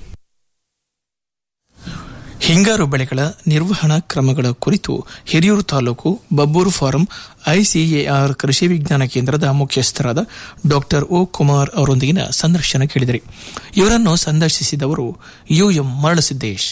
ಹಿಂಗಾರು ಬೆಳೆಗಳ ನಿರ್ವಹಣಾ ಕ್ರಮಗಳ ಕುರಿತು ಹಿರಿಯೂರು ತಾಲೂಕು ಬಬ್ಬೂರು ಫಾರಂ ಐಸಿಎಆರ್ ಕೃಷಿ ವಿಜ್ಞಾನ ಕೇಂದ್ರದ ಮುಖ್ಯಸ್ಥರಾದ ಡಾಕ್ಟರ್ ಓ ಕುಮಾರ್ ಅವರೊಂದಿಗಿನ ಸಂದರ್ಶನ ಕೇಳಿದರೆ ಇವರನ್ನು ಸಂದರ್ಶಿಸಿದವರು ಯುಎಂ ಮರಳಸಿದ್ದೇಶ್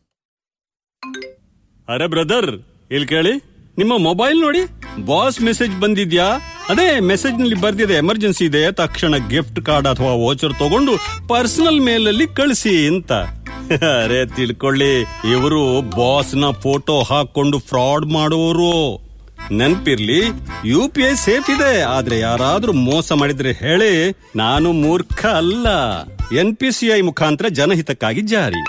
ಅರೆ ಬ್ರದರ್ ಇಲ್ಲಿ ಕೇಳಿ ನಿಮ್ಮ ಮೊಬೈಲ್ ನೋಡಿ ಬಾಸ್ ಮೆಸೇಜ್ ಬಂದಿದ್ಯಾ ಅದೇ ಮೆಸೇಜ್ ನಲ್ಲಿ ಬರ್ದಿದೆ ಎಮರ್ಜೆನ್ಸಿ ಇದೆ ತಕ್ಷಣ ಗಿಫ್ಟ್ ಕಾರ್ಡ್ ಅಥವಾ ವೋಚರ್ ತಗೊಂಡು ಪರ್ಸನಲ್ ಮೇಲ್ ಅಲ್ಲಿ ಕಳಿಸಿ ಅಂತ ಅರೆ ತಿಳ್ಕೊಳ್ಳಿ ಇವರು ಬಾಸ್ ನ ಫೋಟೋ ಹಾಕೊಂಡು ಫ್ರಾಡ್ ಮಾಡುವವರು ನೆನ್ಪಿರ್ಲಿ ಯು ಪಿ ಐ ಸೇಫ್ ಇದೆ ಆದ್ರೆ ಯಾರಾದ್ರೂ ಮೋಸ ಮಾಡಿದ್ರೆ ಹೇಳಿ ನಾನು ಮೂರ್ಖ ಅಲ್ಲ ಎನ್ ಪಿ ಸಿ ಐ ಮುಖಾಂತರ ಜನಹಿತಕ್ಕಾಗಿ ಜಾರಿ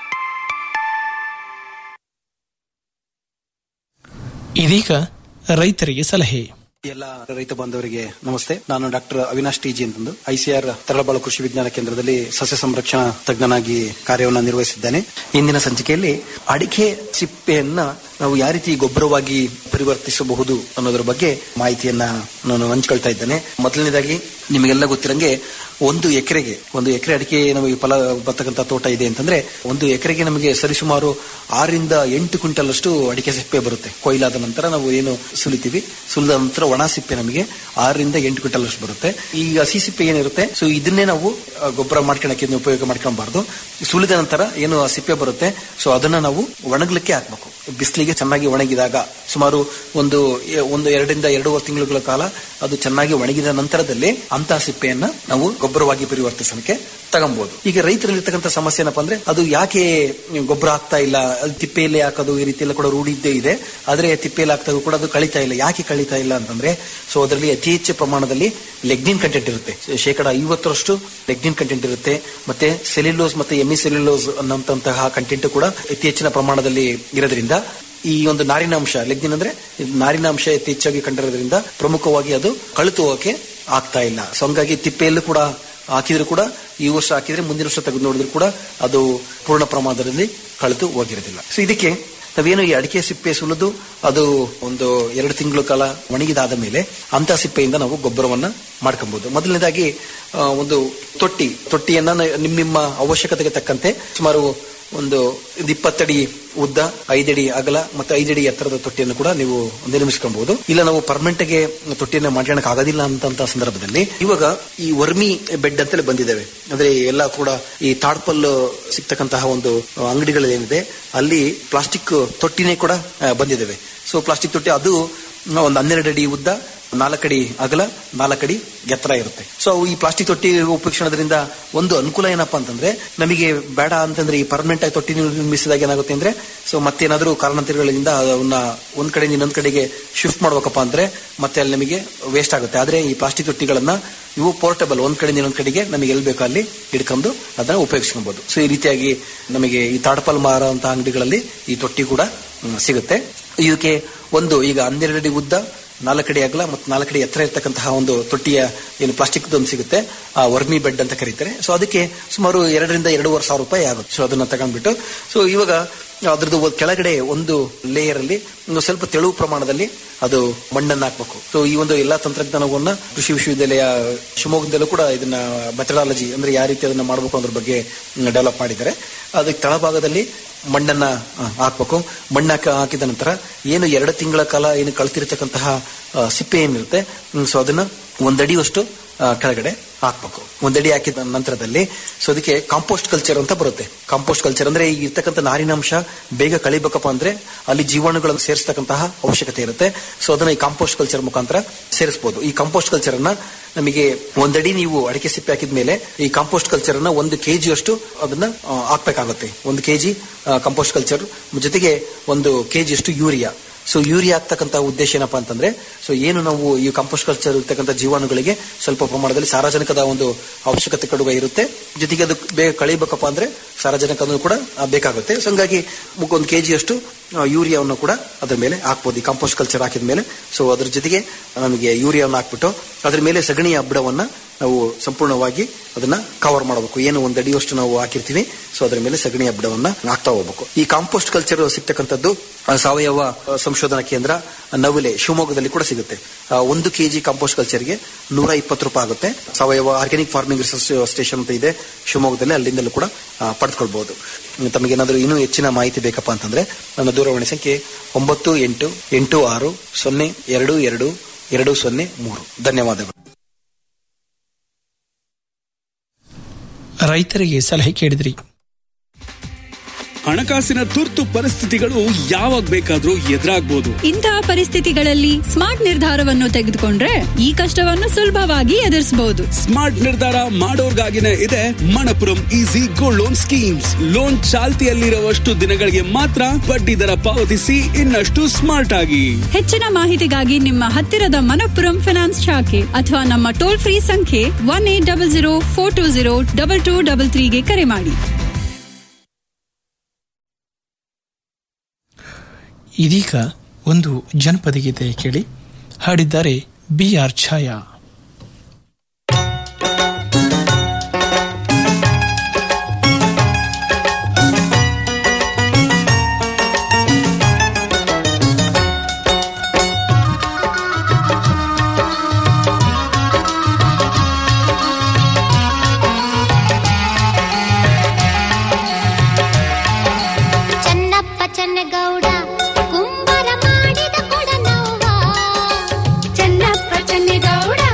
ಇದೀಗ ರೈತರಿಗೆ ಸಲಹೆ ಎಲ್ಲ ರೈತ ಬಾಂಧವರಿಗೆ ನಮಸ್ತೆ ನಾನು ಡಾಕ್ಟರ್ ಅವಿನಾಶ್ ಟಿಜಿ ಅಂತಂದು ಐಸಿಆರ್ ತರಳಬಾಳು ಕೃಷಿ ವಿಜ್ಞಾನ ಕೇಂದ್ರದಲ್ಲಿ ಸಸ್ಯ ಸಂರಕ್ಷಣಾ ತಜ್ಞನಾಗಿ ಕಾರ್ಯವನ್ನು ನಿರ್ವಹಿಸಿದ್ದೇನೆ ಇಂದಿನ ಸಂಚಿಕೆಯಲ್ಲಿ ಅಡಿಕೆ ಸಿಪ್ಪೆಯನ್ನ ನಾವು ಯಾವ ರೀತಿ ಗೊಬ್ಬರವಾಗಿ ಪರಿವರ್ತಿಸಬಹುದು ಅನ್ನೋದರ ಬಗ್ಗೆ ಮಾಹಿತಿಯನ್ನ ನಾನು ಹಂಚ್ಕೊಳ್ತಾ ಇದ್ದೇನೆ ಮೊದಲನೇದಾಗಿ ನಿಮಗೆಲ್ಲ ಗೊತ್ತಿರಂಗೆ ಒಂದು ಎಕರೆಗೆ ಒಂದು ಎಕರೆ ಅಡಿಕೆ ನಮಗೆ ಫಲ ಬರ್ತಕ್ಕಂಥ ತೋಟ ಇದೆ ಅಂತಂದ್ರೆ ಒಂದು ಎಕರೆಗೆ ನಮಗೆ ಸರಿಸುಮಾರು ಆರರಿಂದ ಎಂಟು ಕ್ವಿಂಟಲ್ ಅಷ್ಟು ಅಡಿಕೆ ಸಿಪ್ಪೆ ಬರುತ್ತೆ ಕೊಯ್ಲಾದ ನಂತರ ನಾವು ಏನು ಸುಲಿತೀವಿ ಸುಲಿದ ನಂತರ ಒಣ ಸಿಪ್ಪೆ ನಮಗೆ ಆರರಿಂದ ಎಂಟು ಕ್ವಿಂಟಲ್ ಅಷ್ಟು ಬರುತ್ತೆ ಈ ಹಸಿ ಸಿಪ್ಪೆ ಏನಿರುತ್ತೆ ಸೊ ಇದನ್ನೇ ನಾವು ಆ, ಗೊಬ್ಬರ ಮಾಡ್ಕೊಳಕ್ಕೆ ಇದನ್ನ ಉಪಯೋಗ ಮಾಡ್ಕೊಬಾರ್ದು ಸುಲಿದ ನಂತರ ಏನು ಆ ಸಿಪ್ಪೆ ಬರುತ್ತೆ ಸೊ ಅದನ್ನ ನಾವು ಒಣಗಲಿಕ್ಕೆ ಹಾಕ್ಬೇಕು ಬಿಸಿಲಿಗೆ ಚೆನ್ನಾಗಿ ಒಣಗಿದಾಗ ಸುಮಾರು ಒಂದು ಎ- ಒಂದು ಎರಡರಿಂದ ಎರಡೂವರೆ ತಿಂಗಳುಗಳ ಕಾಲ ಅದು ಚೆನ್ನಾಗಿ ಒಣಗಿದ ನಂತರದಲ್ಲಿ ಅಂತ ಸಿಪ್ಪೆಯನ್ನ ನಾವು ಗೊಬ್ಬರವಾಗಿ ಪರಿವರ್ತಿಸಲಿಕ್ಕೆ ತಗೊಬಹುದು ಈಗ ರೈತರಲ್ಲಿರ್ತಕ್ಕಂಥ ಸಮಸ್ಯೆ ಏನಪ್ಪಾ ಅಂದ್ರೆ ಅದು ಯಾಕೆ ಗೊಬ್ಬರ ಆಗ್ತಾ ಇಲ್ಲ ಅದು ತಿಪ್ಪೆಯಲ್ಲಿ ಹಾಕೋದು ಈ ರೀತಿ ಎಲ್ಲ ಕೂಡ ರೂಢಿ ಇದ್ದೇ ಇದೆ ಆದ್ರೆ ತಿಪ್ಪೆಯಲ್ಲಿ ಹಾಕಿದಾಗ ಕೂಡ ಅದು ಕಳೀತಾ ಇಲ್ಲ ಯಾಕೆ ಕಳೀತಾ ಇಲ್ಲ ಅಂತಂದ್ರೆ ಸೊ ಅದರಲ್ಲಿ ಅತಿ ಹೆಚ್ಚು ಪ್ರಮಾಣದಲ್ಲಿ ಲೆಗ್ನಿನ್ ಕಂಟೆಂಟ್ ಇರುತ್ತೆ ಶೇಕಡ ಐವತ್ತರಷ್ಟು ಲೆಗ್ನಿನ್ ಕಂಟೆಂಟ್ ಇರುತ್ತೆ ಮತ್ತೆ ಸೆಲ್ಯುಲೋಸ್ ಮತ್ತೆ ಎಮಿ ಸೆಲ್ಯುಲೋಸ್ ಅನ್ನೋಂತಹ ಕಂಟೆಂಟ್ ಕೂಡ ಅತಿ ಹೆಚ್ಚಿನ ಪ್ರಮಾಣದಲ್ಲಿ ಇರೋದ್ರಿಂದ ಈ ಒಂದು ನಾರಿನಾಂಶ ಲೆಗ್ನಿನ್ ಅಂದ್ರೆ ನಾರಿನಾಂಶ ಅತಿ ಹೆಚ್ಚಾಗಿ ಕಂಡಿರೋದ್ರಿಂದ ಪ್ರಮುಖವಾಗಿ ಅದು ಕಳೆತು ಹೋಗಕ್ಕೆ ಆಗ್ತಾ ಇಲ್ಲ ಸೊ ಹಂಗಾಗಿ ತಿಪ್ಪೆಯಲ್ಲೂ ಕೂಡ ಹಾಕಿದ್ರು ಕೂಡ ಈ ವರ್ಷ ಹಾಕಿದ್ರೆ ಮುಂದಿನ ವರ್ಷ ತೆಗೆದು ನೋಡಿದ್ರು ಕೂಡ ಅದು ಪೂರ್ಣ ಪ್ರಮಾಣದಲ್ಲಿ ಕಳೆದು ಹೋಗಿರೋದಿಲ್ಲ ಸೊ ಇದಕ್ಕೆ ನಾವೇನು ಈ ಅಡಿಕೆ ಸಿಪ್ಪೆ ಸುಲಿದು ಅದು ಒಂದು ಎರಡು ತಿಂಗಳ ಕಾಲ ಒಣಗಿದಾದ ಮೇಲೆ ಅಂತ ಸಿಪ್ಪೆಯಿಂದ ನಾವು ಗೊಬ್ಬರವನ್ನ ಮಾಡ್ಕೊಬಹುದು ಮೊದಲನೇದಾಗಿ ಆ, ಒಂದು ತೊಟ್ಟಿ ತೊಟ್ಟಿಯನ್ನ ನ- ನಿಮ್ಮ ನಿಮ್ಮ ಅವಶ್ಯಕತೆಗೆ ತಕ್ಕಂತೆ ಸುಮಾರು ಒಂದು ಇದು ಇಪ್ಪತ್ತಡಿ ಉದ್ದ ಐದಡಿ ಅಗಲ ಮತ್ತೆ ಐದಡಿ ಎತ್ತರದ ತೊಟ್ಟಿಯನ್ನು ಕೂಡ ನೀವು ನಿರ್ಮಿಸ್ಕೊಬಹುದು ಇಲ್ಲ ನಾವು ಪರ್ಮನೆಂಟ್ ಗೆ ತೊಟ್ಟಿಯನ್ನು ಮಾಡ್ಕೊಳಕ್ ಆಗೋದಿಲ್ಲ ಅಂತ ಸಂದರ್ಭದಲ್ಲಿ ಇವಾಗ ಈ ವರ್ಮಿ ಬೆಡ್ ಅಂತಲೇ ಬಂದಿದ್ದಾವೆ ಅಂದ್ರೆ ಎಲ್ಲ ಕೂಡ ಈ ತಾಡ್ಪಲ್ ಸಿಗ್ತಕ್ಕಂತಹ ಒಂದು ಅಂಗಡಿಗಳೇನಿದೆ ಅಲ್ಲಿ ಪ್ಲಾಸ್ಟಿಕ್ ತೊಟ್ಟಿನೇ ಕೂಡ ಆ, ಬಂದಿದ್ದಾವೆ ಸೊ ಪ್ಲಾಸ್ಟಿಕ್ ತೊಟ್ಟಿ ಅದು ಒಂದು ಹನ್ನೆರಡು ಅಡಿ ಉದ್ದ ನಾಲ್ಕಡಿ ಅಗಲ ನಾಲ್ಕಡಿ ಎತ್ತರ ಇರುತ್ತೆ ಸೊ ಈ ಪ್ಲಾಸ್ಟಿಕ್ ತೊಟ್ಟಿ ಉಪಯೋಗಿಸೋದ್ರಿಂದ ಒಂದು ಅನುಕೂಲ ಏನಪ್ಪಾ ಅಂತಂದ್ರೆ ನಮಗೆ ಬೇಡ ಅಂತಂದ್ರೆ ಈ ಪರ್ಮನೆಂಟ್ ಆಗಿ ತೊಟ್ಟಿ ನಿರ್ಮಿಸಿದಾಗ ಏನಾಗುತ್ತೆ ಅಂದ್ರೆ ಸೊ ಮತ್ತೇನಾದ್ರೂ ಕಾರಣಾಂತರಗಳಿಂದ ಅವನ್ನ ಒಂದ್ ಕಡೆ ಇನ್ನೊಂದ್ ಕಡೆಗೆ ಶಿಫ್ಟ್ ಮಾಡ್ಬೇಕಪ್ಪ ಅಂದ್ರೆ ಮತ್ತೆ ಅಲ್ಲಿ ನಮಗೆ ವೇಸ್ಟ್ ಆಗುತ್ತೆ ಆದ್ರೆ ಈ ಪ್ಲಾಸ್ಟಿಕ್ ತೊಟ್ಟಿಗಳನ್ನ ಇವು ಪೋರ್ಟಬಲ್ ಒಂದ್ ಕಡೆ ಇನ್ನೊಂದ್ ಕಡೆಗೆ ನಮಗೆ ಎಲ್ಲಿ ಬೇಕೋ ಅಲ್ಲಿ ಹಿಡ್ಕೊಂಡು ಅದನ್ನ ಉಪಯೋಗಿಸ್ಕೊಬಹುದು ಸೊ ಈ ರೀತಿಯಾಗಿ ನಮಗೆ ಈ ತಾಡ್ಪಲ್ ಮಾರುವಂತಹ ಅಂಗಡಿಗಳಲ್ಲಿ ಈ ತೊಟ್ಟಿ ಕೂಡ ಹ್ಮ್, ಸಿಗುತ್ತೆ ಇದಕ್ಕೆ ಒಂದು ಈಗ ಹನ್ನೆರಡು ಅಡಿ ಉದ್ದ ನಾಲ್ಕಡಿ ಅಗಲ ಮತ್ತು ನಾಲ್ಕಡಿ ಎತ್ತರ ಇರ್ತಕ್ಕಂತಹ ಒಂದು ತೊಟ್ಟಿಯ ಏನು ಪ್ಲಾಸ್ಟಿಕ್ ಒಂದು ಸಿಗುತ್ತೆ ಆ ವರ್ಮಿ ಬೆಡ್ ಅಂತ ಕರೀತಾರೆ ಸೊ ಅದಕ್ಕೆ ಸುಮಾರು ಎರಡರಿಂದ ಎರಡೂವರೆ ಸಾವಿರ ರೂಪಾಯಿ ಆಗುತ್ತೆ ಸೊ ಅದನ್ನ ತಗೊಂಡ್ಬಿಟ್ಟು ಸೊ ಇವಾಗ ಅದ್ರದ್ದು ಒಂದ್ ಕೆಳಗಡೆ ಒಂದು ಲೇಯರ್ ಅಲ್ಲಿ ಒಂದು ಸ್ವಲ್ಪ ತೆಳು ಪ್ರಮಾಣದಲ್ಲಿ ಅದು ಮಣ್ಣನ್ನು ಹಾಕ್ಬೇಕು ಸೊ ಈ ಒಂದು ಎಲ್ಲಾ ತಂತ್ರಜ್ಞಾನವನ್ನ ಕೃಷಿ ವಿಶ್ವವಿದ್ಯಾಲಯ ಶಿವಮೊಗ್ಗದಲ್ಲೂ ಕೂಡ ಇದನ್ನ ಮೆಥಡಾಲಜಿ ಅಂದ್ರೆ ಯಾವ ರೀತಿ ಅದನ್ನ ಮಾಡಬೇಕು ಅದ್ರ ಬಗ್ಗೆ ಡೆವಲಪ್ ಮಾಡಿದ್ದಾರೆ ಅದಕ್ಕೆ ತಳಭಾಗದಲ್ಲಿ ಮಣ್ಣನ್ನ ಆ, ಹಾಕ್ಬೇಕು ಮಣ್ಣು ಹಾಕಿ ಹಾಕಿದ ನಂತರ ಏನು ಎರಡು ತಿಂಗಳ ಕಾಲ ಏನು ಕಳ್ತಿರ್ತಕ್ಕಂತಹ ಆ, ಸಿಪ್ಪೆ ಏನಿರುತ್ತೆ ಸೊ ಅದನ್ನ ಒಂದಡಿಯಷ್ಟು ಆ, ಕೆಳಗಡೆ ಹಾಕ್ಬೇಕು ಒಂದಡಿ ಹಾಕಿದ ನಂತರದಲ್ಲಿ ಸೊ ಅದಕ್ಕೆ ಕಾಂಪೋಸ್ಟ್ ಕಲ್ಚರ್ ಅಂತ ಬರುತ್ತೆ ಕಾಂಪೋಸ್ಟ್ ಕಲ್ಚರ್ ಅಂದ್ರೆ ಈಗ ಇರ್ತಕ್ಕಂಥ ನಾರಿನಾಂಶ ಬೇಗ ಕಳಿಬೇಕಪ್ಪ ಅಂದ್ರೆ ಅಲ್ಲಿ ಜೀವಾಣುಗಳನ್ನು ಸೇರಿಸ್ತಕ್ಕಂತಹ ಅವಶ್ಯಕತೆ ಇರುತ್ತೆ ಸೊ ಅದನ್ನ ಈ ಕಾಂಪೋಸ್ಟ್ ಕಲ್ಚರ್ ಮುಖಾಂತರ ಸೇರಿಸಬಹುದು ಈ ಕಾಂಪೋಸ್ಟ್ ಕಲ್ಚರ್ ಅನ್ನ ನಮಗೆ ಒಂದಡಿ ನೀವು ಅಡಿಕೆ ಸಿಪ್ಪೆ ಹಾಕಿದ ಮೇಲೆ ಈ ಕಾಂಪೋಸ್ಟ್ ಕಲ್ಚರ್ ಅನ್ನ ಒಂದು ಕೆಜಿ ಅಷ್ಟು ಅದನ್ನ ಆ, ಹಾಕ್ಬೇಕಾಗುತ್ತೆ ಒಂದು ಕೆಜಿ ಕಾಂಪೋಸ್ಟ್ ಕಲ್ಚರ್ ಜೊತೆಗೆ ಒಂದು ಕೆಜಿ ಅಷ್ಟು ಯೂರಿಯಾ ಸೊ ಯೂರಿಯಾ ಆಗ್ತಕ್ಕಂಥ ಉದ್ದೇಶ ಏನಪ್ಪಾ ಅಂತಂದ್ರೆ ಸೊ ಏನು ನಾವು ಈ ಕಾಂಪೋಸ್ಟ್ ಕಲ್ಚರ್ ಇರ್ತಕ್ಕಂಥ ಜೀವಾಣುಗಳಿಗೆ ಸ್ವಲ್ಪ ಪ್ರಮಾಣದಲ್ಲಿ ಸಾರಜನಕದ ಒಂದು ಅವಶ್ಯಕತೆ ಕಡುಗ ಇರುತ್ತೆ ಜೊತೆಗೆ ಅದು ಬೇಗ ಕಳಿಬೇಕಪ್ಪ ಅಂದ್ರೆ ಸಾರಜನಕನೂ ಕೂಡ ಆ, ಬೇಕಾಗುತ್ತೆ ಸೊ ಹಂಗಾಗಿ ಒಂದು ಕೆಜಿ ಅಷ್ಟು ಯೂರಿಯಾವನ್ನು ಕೂಡ ಅದ್ರ ಮೇಲೆ ಹಾಕ್ಬೋದು ಈ ಕಾಂಪೋಸ್ಟ್ ಕಲ್ಚರ್ ಹಾಕಿದ ಮೇಲೆ ಸೊ ಅದ್ರ ಜೊತೆಗೆ ನಮಗೆ ಯೂರಿಯಾವನ್ನು ಹಾಕ್ಬಿಟ್ಟು ಅದ್ರ ಮೇಲೆ ಸಗಣಿಯ ಹಬ್ಬಡವನ್ನ ನಾವು ಸಂಪೂರ್ಣವಾಗಿ ಅದನ್ನ ಕವರ್ ಮಾಡಬೇಕು ಏನು ಒಂದು ಅಡಿಯಷ್ಟು ನಾವು ಹಾಕಿರ್ತೀವಿ ಸೊ ಅದ್ರ ಮೇಲೆ ಸಗಣಿ ಹಬ್ಬಡವನ್ನ ಹಾಕ್ತಾ ಹೋಗ್ಬೇಕು ಈ ಕಾಂಪೋಸ್ಟ್ ಕಲ್ಚರ್ ಸಿಗ್ತಕ್ಕಂಥದ್ದು ಆ, ಸಾವಯವ ಆ, ಸಂಶೋಧನಾ ಕೇಂದ್ರ ನವಲೆ ಶಿವಮೊಗ್ಗದಲ್ಲಿ ಕೂಡ ಸಿಗುತ್ತೆ ಆ, ಒಂದು ಕೆಜಿ ಕಾಂಪೋಸ್ಟ್ ಕಲ್ಚರ್ಗೆ ನೂರ ಇಪ್ಪತ್ತು ರೂಪಾಯಿ ಆಗುತ್ತೆ ಸಾವಯವ ಆರ್ಗ್ಯಾನಿಕ್ ಫಾರ್ಮಿಂಗ್ ರಿಸರ್ಚ್ ಸ್ಟೇಷನ್ ಅಂತ ಇದೆ ಶಿವಮೊಗ್ಗದಲ್ಲಿ ಅಲ್ಲಿಂದಲೂ ಕೂಡ ಆ, ಪಡೆದುಕೊಳ್ಬಹುದು ತಮಗೇನಾದ್ರೂ ಇನ್ನೂ ಹೆಚ್ಚಿನ ಮಾಹಿತಿ ಬೇಕಪ್ಪ ಅಂತಂದ್ರೆ ನನ್ನ ದೂರವಾಣಿ ಸಂಖ್ಯೆ ಒಂಬತ್ತು ಎಂಟು ಎಂಟು ಆರು ಸೊನ್ನೆ ಎರಡು ಎರಡು ಎರಡು ಸೊನ್ನೆ ಮೂರು ಧನ್ಯವಾದಗಳು ರೈತರಿಗೆ ಸಲಹೆ ಕೇಳಿದ್ರಿ ಹಣಕಾಸಿನ ತುರ್ತು ಪರಿಸ್ಥಿತಿಗಳು ಯಾವಾಗ ಬೇಕಾದ್ರೂ ಎದುರಾಗ್ಬೋದು ಇಂತಹ ಪರಿಸ್ಥಿತಿಗಳಲ್ಲಿ ಸ್ಮಾರ್ಟ್ ನಿರ್ಧಾರವನ್ನು ತೆಗೆದುಕೊಂಡ್ರೆ ಈ ಕಷ್ಟವನ್ನು ಸುಲಭವಾಗಿ ಎದುರಿಸಬಹುದು ಸ್ಮಾರ್ಟ್ ನಿರ್ಧಾರ ಮಾಡೋರ್ಗಾಗಿನೇ ಇದೆ Manappuram easy gold loan schemes loan ಚಾಲ್ತಿಯಲ್ಲಿರುವಷ್ಟು ದಿನಗಳಿಗೆ ಮಾತ್ರ ಬಡ್ಡಿ ದರ ಪಾವತಿಸಿ ಇನ್ನಷ್ಟು ಸ್ಮಾರ್ಟ್ ಆಗಿ ಹೆಚ್ಚಿನ ಮಾಹಿತಿಗಾಗಿ ನಿಮ್ಮ ಹತ್ತಿರದ ಮನಪ್ಪುರಂ ಫಿನಾನ್ಸ್ ಶಾಖೆ ಅಥವಾ ನಮ್ಮ ಟೋಲ್ ಫ್ರೀ ಸಂಖ್ಯೆ one eight double zero four two zero double two double ತ್ರೀಗೆ ಕರೆ ಮಾಡಿ ಇದೀಗ ಒಂದು ಜನಪದ ಗೀತೆ ಕೇಳಿ ಹಾಡಿದ್ದಾರೆ ಬಿ ಆರ್ ಛಾಯಾ ಚನ್ನಪ್ಪ ಚನ್ನಗೌಡ ಕುಂಬರ ಮಾಡಿದ ಕೊಡನವ್ವ ಚನ್ನಪ್ಪ ಚನ್ನಗೌಡ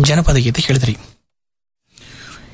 ಜನಪದ ಗೀತೆ ಕೇಳಿದ್ರಿ